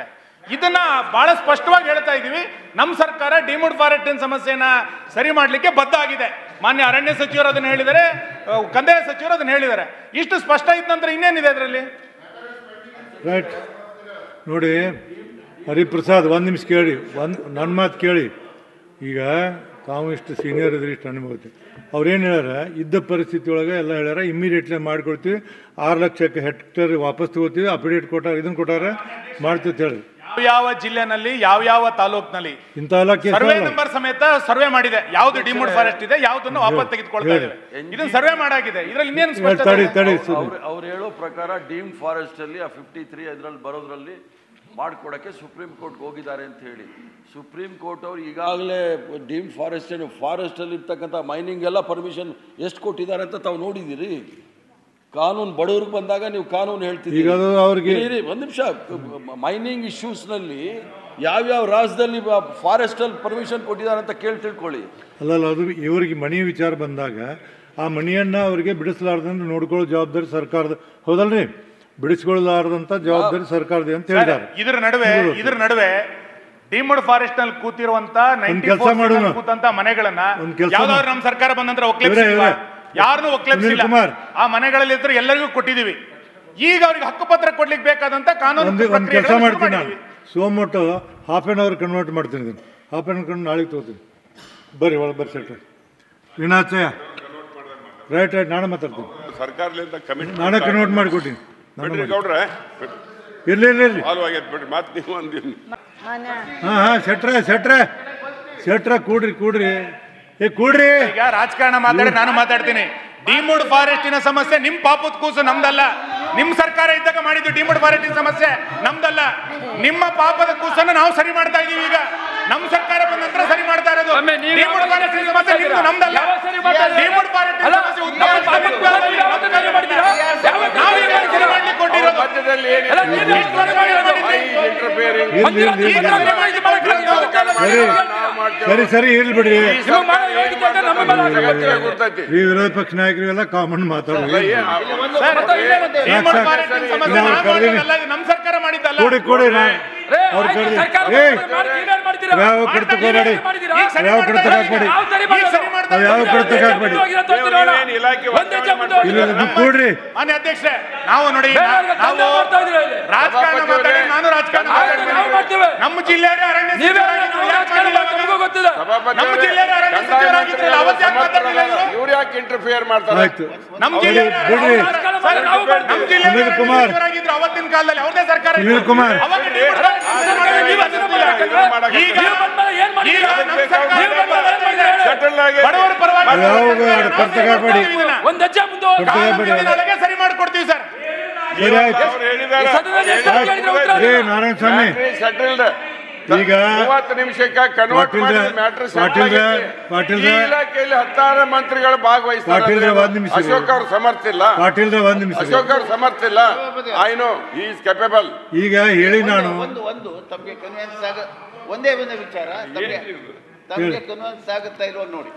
ಇದನ್ನ ಬಹಳ ಸ್ಪಷ್ಟವಾಗಿ ಹೇಳ್ತಾ ಇದೀವಿ ನಮ್ಮ ಸರ್ಕಾರ ಡಿಮುಡ್ ಫಾರೆಸ್ಟಿನ ಸಮಸ್ಯೆನ ಸರಿ ಮಾಡಲಿಕ್ಕೆ ಬದ್ಧ ಆಗಿದೆ ಮಾನ್ಯ ಅರಣ್ಯ ಸಚಿವರು ಅದನ್ನ ಹೇಳಿದ್ದಾರೆ ಅಹ್, ಕಂದಾಯ ಸಚಿವರು ಅದನ್ನ ಹೇಳಿದ್ದಾರೆ ಇಷ್ಟು ಸ್ಪಷ್ಟ ಇದ್ದ ನಂತರ ಇನ್ನೇನಿದೆ ಅದರಲ್ಲಿ ರೈಟ್ ನೋಡಿ ಹರಿಪ್ರಸಾದ್ ಒಂದು ನಿಮಿಷ ಕೇಳಿ ಒಂದು ನನ್ನ ಮಾತು ಕೇಳಿ ಈಗ ತಾವು ಇಷ್ಟು ಸೀನಿಯರ್ ಇದ್ರಿ ಇಷ್ಟು ಅನುಭವ ಐತಿ ಅವ್ರೇನು ಹೇಳ್ಯಾರ ಇದ್ದ ಪರಿಸ್ಥಿತಿ ಒಳಗೆ ಎಲ್ಲ ಹೇಳ್ಯಾರ ಇಮ್ಮಿಡಿಯೇಟ್ಲಿ ಮಾಡ್ಕೊಡ್ತೀವಿ ಆರು ಲಕ್ಷಕ್ಕೆ ಹೆಕ್ಟೇರ್ ವಾಪಸ್ ತಗೋತೀವಿ ಅಪ್ಡೇಟ್ ಕೊಟ್ಟಾರ ಇದನ್ನು ಕೊಟ್ಟಾರ ಮಾಡ್ತೀವಿ ಅಂತ ಹೇಳಿ ಯಾವ ಯಾವ ಜಿಲ್ಲೆನಲ್ಲಿ ಯಾವ ಯಾವ ತಾಲೂಕಿನಲ್ಲಿ ಇಂಥ ಎಲ್ಲ ಕೇಸ್ ಸರ್ವೆ ನಂಬರ್ ಸಮೇತ ಸರ್ವೆ ಮಾಡಿದೆ ಯಾವ್ದು ಡಿಮುಡ್ ಫಾರೆಸ್ಟ್ ಇದೆ ಯಾವ್ದನ್ನು ವಾಪಸ್ ತೆಗೆದುಕೊಳ್ತಾ ಇದ್ದೇವೆ ಇದನ್ನ ಸರ್ವೆ ಮಾಡಾಗಿದೆ ಇದ್ರಲ್ಲಿ ಇನ್ನೇನು ಸ್ಪಷ್ಟತೆ ತಡಿ ಇದೆ? ತಡಿ ಅವ್ರು ಅವ್ರು ಹೇಳೋ ಪ್ರಕಾರ ಡೀಮ್ ಫಾರೆಸ್ಟ್ ಅಲ್ಲಿ ಆ ಫಿಫ್ಟಿ ತ್ರೀ ಅದರಲ್ಲಿ ಬರೋದ್ರಲ್ಲಿ ಮಾಡ್ಕೊಡಕ್ಕೆ ಸುಪ್ರೀಂ ಕೋರ್ಟ್ಗೆ ಹೋಗಿದ್ದಾರೆ ಅಂತ ಹೇಳಿ ಸುಪ್ರೀಂ ಕೋರ್ಟ್ ಅವ್ರು ಈಗಾಗಲೇ ಡೀಮ್ ಫಾರೆಸ್ಟ್ ಏನು ಫಾರೆಸ್ಟ್ ಅಲ್ಲಿ ಇರ್ತಕ್ಕಂಥ ಮೈನಿಂಗ್ ಎಲ್ಲ ಪರ್ಮಿಷನ್ ಎಷ್ಟು ಕೊಟ್ಟಿದ್ದಾರೆ ಅಂತ ತಾವು ನೋಡಿದ್ದೀರಿ ಕಾನೂನು ಬಡವ್ರಿಗೆ ಬಂದಾಗ ನೀವು ಕಾನೂನು ಹೇಳ್ತಿದ್ದೀರಿ ಈಗ ಅದು ಅವ್ರಿಗೆ- ಇರಿ, ಇರಿ, ಒಂದ್ ನಿಮಿಷ ಮೈನಿಂಗ್ ಇಶ್ಯೂಸ್ನಲ್ಲಿ ಯಾವ್ಯಾವ ರಾಜ್ಯದಲ್ಲಿ ಫಾರೆಸ್ಟ್ ಅಲ್ಲಿ ಪರ್ಮಿಷನ್ ಕೊಟ್ಟಿದ್ದಾರೆ ಅಂತ ಕೇಳಿ ತಿಳ್ಕೊಳ್ಳಿ ಅಲ್ಲಲ್ಲ ಅದು ಇವರಿಗೆ ಮನಿ ವಿಚಾರ ಬಂದಾಗ ಆ ಮನಿಯನ್ನ ಅವರಿಗೆ ಬಿಡಿಸಲಾರ್ದಂತ ನೋಡ್ಕೊಳ್ಳೋ ಜವಾಬ್ದಾರಿ ಸರ್ಕಾರದ ಹೌದಲ್ರಿ ಬಿಡಿಸ್ಕೊಳ್ಳಲಾರ್ದಂತ ಜವಾಬ್ದಾರಿ ಸರ್ಕಾರದ ಅಂತ ಸರ್, ಹೇಳಿದ್ದಾರೆ ಇದ್ರ ನಡುವೆ ಇದ್ರ ನಡುವೆ ಡಿಮಡ್ ಫಾರೆಸ್ಟ್ ನಲ್ಲಿ ಕೂತಿರುವಂತ ಕೆಲ್ಸ ಮಾಡೋಣ. ಕೂತಂತ ಮನೆಗಳನ್ನ ಒಂದ್ ಕೆಲ್ಸ ಯಾವ್ದಾದ್ರು ಮಾಡು. ನಮ್ಮ ಸರ್ಕಾರ ಬಂದಂತರ ಇವ್ರೇ, ಒಕ್ಲೆಪ್ಸಿಲ್ವಾ ಇವ್ರೇ. ಯಾರನ್ನೂ ಒಕ್ಲೆಪ್ಸಿಲ್ಲ ಸುನೀಲ್ ಕುಮಾರ್. ಆ ಮನೆಗಳಲ್ಲಿ ಇದ್ರೆ ಎಲ್ಲರಿಗೂ ಕೊಟ್ಟಿದೀವಿ ಈಗ ಅವ್ರಿಗೆ ಹಕ್ಕುಪತ್ರ ಕೊಡ್ಲಿಕ್ಕೆ ಬೇಕಾದಂತ ಕಾನೂನು ಒಂದು ಒಂದು ಕೆಲಸ ಪ್ರಕ್ರಿಯೆಗಳನ್ನ ಶುರು ಮಾಡ್ತೀನಿ ನಾನು ಮಾಡಿದ್ದೀವಿ. Suo motu half an hour convert ಮಾಡ್ತೀನಿ ಇದನ್ನು ಹಾಫ್ ಆನ್ ಅವರ್ ನಾಳೆಗೆ ತಗೋತೀನಿ ಬರ್ರಿ ಒಳಗೆ ಬರ್ರಿ ಸೆಟ್ರಿ ವಿನಾಚಯ ರೈಟ್ ರೈಟ್ ನಾನೇ ಮಾತಾಡ್ತೀನಿ ಸರ್ಕಾರದಿಂದ ಕಮಿಟಿ ನಾನೇ ಕನ್ವರ್ಟ್ ಮಾಡಿಕೊಡ್ತೀನಿ ನಾನೇ ಬಿಡ್ರಿ ಮಾಡಿ ಗೌಡ್ರೆ ಇರ್ಲಿ ಇರ್ಲಿ ಇರ್ಲಿ ಸಾಲ್ವ್ ಆಗೈತೆ ಬಿಡ್ರಿ ಮತ್ತೆ ನೀವು ಅಂದಿನಿ ಮಾನ್ಯ ಹಾಂ ಹಾಂ ಸೆಟ್ರೆ ಸೆಟ್ರೆ ಸೆಟ್ರ ಕೂಡ್ರಿ ಕೂಡ್ರಿ ಏ ಕೂಡ್ರಿ ಈಗ ರಾಜಕಾರಣ ಮಾತಾಡಿ ನಾನು ಮಾತಾಡ್ತೀನಿ ಡಿಮುಡ್ ಫಾರೆಸ್ಟಿನ ಸಮಸ್ಯೆ ನಿಮ್ ಪಾಪದ ಕೂಸು ನಮ್ದಲ್ಲ ನಿಮ್ ಸರ್ಕಾರ ಇದ್ದಾಗ ಮಾಡಿದ್ದು ಡಿಮುಡ್ ಫಾರೆಸ್ಟಿನ ಸಮಸ್ಯೆ ನಮ್ದಲ್ಲ ನಿಮ್ಮ ಪಾಪದ ಕೂಸನ್ನು ನಾವು ಸರಿ ಮಾಡ್ತಾ ಇದೀವಿ ಈಗ ನಮ್ ಸರ್ಕಾರ ಬಂದ ನಂತರ ಸರಿ ಮಾಡ್ತಾ ಇರೋದು ಒಮ್ಮೆ ನೀವು ಡಿಮುಡ್ ಯಾವಾಗ ಫಾರೆಸ್ಟಿನ ಸರಿ ಸಮಸ್ಯೆ ಮಾಡ್ತಾ ನಿಮ್ದು ಇದ್ದೀರಾ? ನಮ್ದಲ್ಲ ಯಾವಾಗ ಸರಿ ಮಾಡ್ತಾ ಇದ್ದೀರಾ? ಡಿಮುಡ್ ಫಾರೆಸ್ಟಿನ ಅಲ್ಲ, ಸಮಸ್ಯೆ ನಮ್ಮ ಉದ್ಯೋಗ ಪಾಪದ ಕೂಸನ್ನು ಯಾವಾಗ ಸರಿ ಮಾಡಿದ್ದೀರಾ? ಯಾವಾಗ ನಾವು ಈಗ ಸರಿ ಮಾಡ್ಲಿಕ್ಕೆ ಕೊಟ್ಟಿರೋದು ಮಧ್ಯದಲ್ಲಿ ಅಲ್ಲ, ನೀವು ಯಾವಾಗ ಸರಿ ಮಾಡಿರೋದು? ಇಂಟರ್ಫಿಯರಿಂಗ್ ಇರ್ಲಿ ಇರ್ಲಿ ಈಗ ಇರ್ಲಿ ಸರಿ ಮಾಡಿದ್ದು ಮಾಡಕ್ಕಾಗಲ್ಲ. ಸರಿ ಸರಿ ಸರಿ ಇರ್ಲಿ ಬಿಡ್ರಿ ನಿಮಗೆ ಮಾಡೋ ಯೋಗ್ಯತೆ ಇದೆ, ನಮಗೆ ಮಾಡೋ ಯೋಗ್ಯತೆ ಇದೆ. ಗೊತ್ತೈತಿ ಈ ವಿರೋಧ ಪಕ್ಷ ನಾಯಕರಿಗೆಲ್ಲ ಕಾಮನ್ ಮಾತಾಡೋದು ಸರ್, ಡಿಮುಡ್ ಸಾಕು, ಫಾರೆಸ್ಟಿನ ಸಾಕು. ಸಮಸ್ಯೆ ನಾವು ನಾವು ಕರ್ದೀನಿ. ಮಾಡಿದ್ದಲ್ಲ, ಇದು ನಮ್ ಸರ್ಕಾರ ಮಾಡಿದ್ದಲ್ಲ ಕೂಡಿ ಕೂಡಿ ನಾ ರೇ, ಅವ್ರು ಆಯ್ತು, ಕರ್ದಿ ಸರ್ಕಾರ ಏ ಮಾಡಿ, ನೀವೇನ್ ಮಾಡ್ತೀರಾ? ಯಾವ ಕಡೆ ತಗೋಬೇಡಿ ಮಾಡಿದ್ದೀರಾ? ಈಗ ಸರಿ ಯಾವ ಮಾಡ್ತಾ ಕಡೆ ಇದ್ದಾರೆ ತಗೋಬೇಡಿ. ಈಗ. ಯಾವ ಸರಿ ಈಗ ಮಾಡೋದು? ಸರಿ ಮಾಡ್ತಾ ನಾವು ಯಾವ ಇದ್ದಾರೆ. ಕಡೆ ತಗೋಬೇಡಿ ಹೋಗಿರೋ ತೋರಿಸಿ ನೋಡೋಣ. ನೀವೇನ್ ಇಲಾಖೆ ಒಂದೇ ಹೆಜ್ಜೆ ಮುಂದೆ ಇಲ್ಲ ಹೋಗಿರೋ. ನೀವು ಕೂಡ್ರಿ ಮಾನ್ಯ ಅಧ್ಯಕ್ಷರೇ ನಾವು ನೋಡಿ ಬೇರೆಯವ್ರಿಗೆ ನಾವು ದಂಡ ಮಾಡ್ತಾ ಇದ್ದೀರಾ ಇಲ್ಲಿ. ರಾಜಕಾರಣ ಮಾತಾಡಿ ನಾನು ರಾಜಕಾರಣ ಆಯ್ತು, ನಾವು ಮಾಡ್ತೇವೆ. ನಮ್ಮ ಜಿಲ್ಲೆಯವರೇ ಅರಣ್ಯ ನೀವೇ ಸಚಿವರಾಗಿದ್ರು, ನಾವು ಯಾಕೆ ರಾಜಕಾರಣ ಮಾಡಿಲ್ಲ ನಮಗೂ ಗೊತ್ತಿದೆ ನಮ್ಮ ಜಿಲ್ಲೆಯವರೇ ಅರಣ್ಯ ಸಚಿವರಾಗಿದ್ರು, ಅವತ್ತು ಯಾಕೆ ಮಾತಾಡ್ಲಿಲ್ಲ ಇವರು? ಇವ್ರು ಯಾಕೆ ಇಂಟರ್ಫಿಯರ್ ಮಾಡ್ತಾರೆ ಆಯ್ತು ನಮ್ಮ ಬಿಡಿ, ಜಿಲ್ಲೆಯವರೇ ಬಿಡ್ರಿ. ರಾಜಕಾರಣ ಮಾಡಿ ನಾವು ನಮ್ಮ ಮಾಡ್ತೇವೆ. ಜಿಲ್ಲೆಯವರೇ ಸುನೀಲ್ ಕುಮಾರ್. ಅರಣ್ಯ ಸಚಿವರಾಗಿದ್ರು ಅವತ್ತಿನ ಕಾಲದಲ್ಲಿ ಅವ್ರದೇ ಸರ್ಕಾರ ಇತ್ತು. ಸುನೀಲ್ ಕುಮಾರ್. ಅವಾಗ ನೀವು ಸರ್ಕಾರ ನೀವು ಅದನ್ನ ಮಾಡಬೇಕಲ್ವಾ? ಈಗ ನೀವು ಬಂದ್ಮೇಲೆ ಏನ್ ಈಗ ಮಾಡಿದ್ದೀರಾ? ನಮ್ಮ ಸರ್ಕಾರ ನೀವು ಬಂದ್ಮೇಲೆ ಏನ್ ಮಾಡಿದ್ದೀರಾ? ಸೆಟಲ್ ಆಗಿ ಬಡವರ ಪರವಾಗಿ ಯಾವ ಕರ್ತವ್ಯ ಇದನ್ನ. ಒಂದ್ ಹೆಜ್ಜೆ ಮುಂದೆ ಹೋಗಿ. ಕರ್ತವ್ಯ ಕಾನೂನು ಬಿಡಿ. ದಿನದೊಳಗೆ ಸರಿ ಮಾಡ್ಕೊಡ್ತೀವಿ ಸರ್ ಸರಿ ಆಯ್ತು ಅವ್ರು ಹೇಳಿದ್ದಾರೆ ಸದನದಲ್ಲಿ ಎಷ್ಟು ಸಲ ಕೇಳಿದ್ರೆ ಉತ್ತರ ರೇ ಇಲ್ಲ. ನಾರಾಯಣ ಸ್ವಾಮಿ ಸೆಟಲ್ಡ್ ಈಗ ಮೂವತ್ತು ನಿಮಿಷಕ್ಕೆ ಕನ್ವರ್ಟ್ ಪಾಟೀಲ್ರೆ, ಮಾಡಿದ ಮ್ಯಾಟ್ರ್ ಪಾಟೀಲ್ರೆ, ಪಾಟೀಲ್ರೆ. ಈ ಇಲಾಖೆಯಲ್ಲಿ ಹತ್ತಾರು ಮಂತ್ರಿಗಳು ಭಾಗವಹಿಸ್ತಾರೆ ಪಾಟೀಲ್ರೆ, ಅಂದ್ರೆ ಒಂದ್ ನಿಮಿಷ ಅಶೋಕ್ ಅವ್ರು ಸಮರ್ಥ ಇಲ್ಲ ಪಾಟೀಲ್ರ ಒಂದ್ ನಿಮಿಷ ರೀ. ಅಶೋಕ್ ಅವ್ರು ಸಮರ್ಥ ಇಲ್ಲ ಐ ನೋ ಈಸ್ ಕೆಪಬಲ್ ಈಗ ಹೇಳಿ ನಾನು ಒಂದು ಒಂದು ತಮಗೆ ಕನ್ವಿನ್ಸ್ ಆಗ ಒಂದೇ ಒಂದೇ ವಿಚಾರ ತಮಗೆ ತಮಗೆ ಕನ್ವಿನ್ಸ್ ಆಗುತ್ತಾ ಇಲ್ವೋ ನೋಡಿ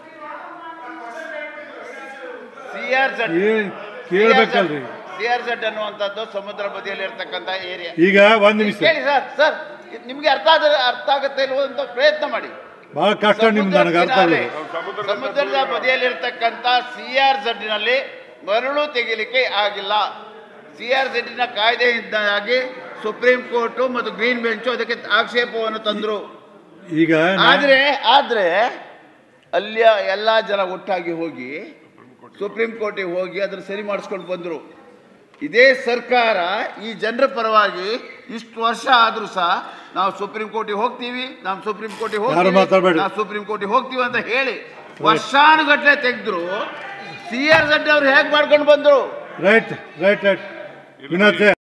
ಸಿ ಆರ್ ಝಡ್ ಏನ್ ಕೇಳ್ಬೇಕಲ್ರಿ ಸಿ ಆರ್ ಝಡ್ ಅನ್ನುವಂಥದ್ದು ಸಮುದ್ರ ಬದಿಯಲ್ಲಿ ಇರ್ತಕ್ಕಂಥ ಏರಿಯಾ ಈಗ ಒಂದ್ ನಿಮಿಷ ಕೇಳಿ ಸರ್ ಸರ್ ಇದು ನಿಮ್ಗೆ ಅರ್ಥ ಆದ ಅರ್ಥ ಆಗುತ್ತೆ ಇಲ್ವೋ ಅಂತ ಪ್ರಯತ್ನ ಮಾಡಿ ಬಹಳ ಕಷ್ಟ ನಿಮ್ದು ನನಗೆ ಅರ್ಥ ಸಮುದ್ರ ಆಗಿಲ್ಲ ಕಿನಾರೆ, ಸಮುದ್ರದ ಬದಿಯಲ್ಲಿರ್ತಕ್ಕಂಥ ಸಿ ಆರ್ ನಲ್ಲಿ ಮರಳು ತೆಗಿಲಿಕ್ಕೆ ಆಗಿಲ್ಲ ಸಿ ಆರ್ ನ ಕಾಯ್ದೆಯಿಂದಾಗಿ ಸುಪ್ರೀಂ ಕೋರ್ಟು ಮತ್ತು ಗ್ರೀನ್ ಬೆಂಚು ಅದಕ್ಕೆ ಆಕ್ಷೇಪವನ್ನು ತಂದ್ರು ಈಗ ನಾ- ಆದ್ರೆ ಆದ್ರೆ ಅಲ್ಲಿಯ ಎಲ್ಲಾ ಜನ ಒಟ್ಟಾಗಿ ಹೋಗಿ ಸುಪ್ರೀಂ ಕೋರ್ಟಿಗೆ ಹೋಗಿ ಅದನ್ನು ಸರಿ ಮಾಡಿಸ್ಕೊಂಡು ಬಂದ್ರು ಇದೇ ಸರ್ಕಾರ ಈ ಜನರ ಪರವಾಗಿ ಇಷ್ಟು ವರ್ಷ ಆದ್ರೂ ಸಹ ನಾವು ಸುಪ್ರೀಂ ಕೋರ್ಟಿಗೆ ಹೋಗ್ತೀವಿ ನಾವು ಸುಪ್ರೀಂ ಕೋರ್ಟಿಗೆ ಯಾರು ಹೋಗ್ತೀವಿ ಮಾತಾಡ್ಬೇಡಿ. ನಾವು ಸುಪ್ರೀಂ ಕೋರ್ಟಿಗೆ ಹೋಗ್ತೀವಿ ಅಂತ ಹೇಳಿ ವರ್ಷಾನುಗಟ್ಲೆ ತೆಗೆದ್ರು ಸಿ ಆರ್ ಅವ್ರು ಹೇಗೆ ಮಾಡ್ಕೊಂಡು ಬಂದ್ರು ರೈಟ್ ರೈಟ್ ರೈಟ್ ವಿನೋದ್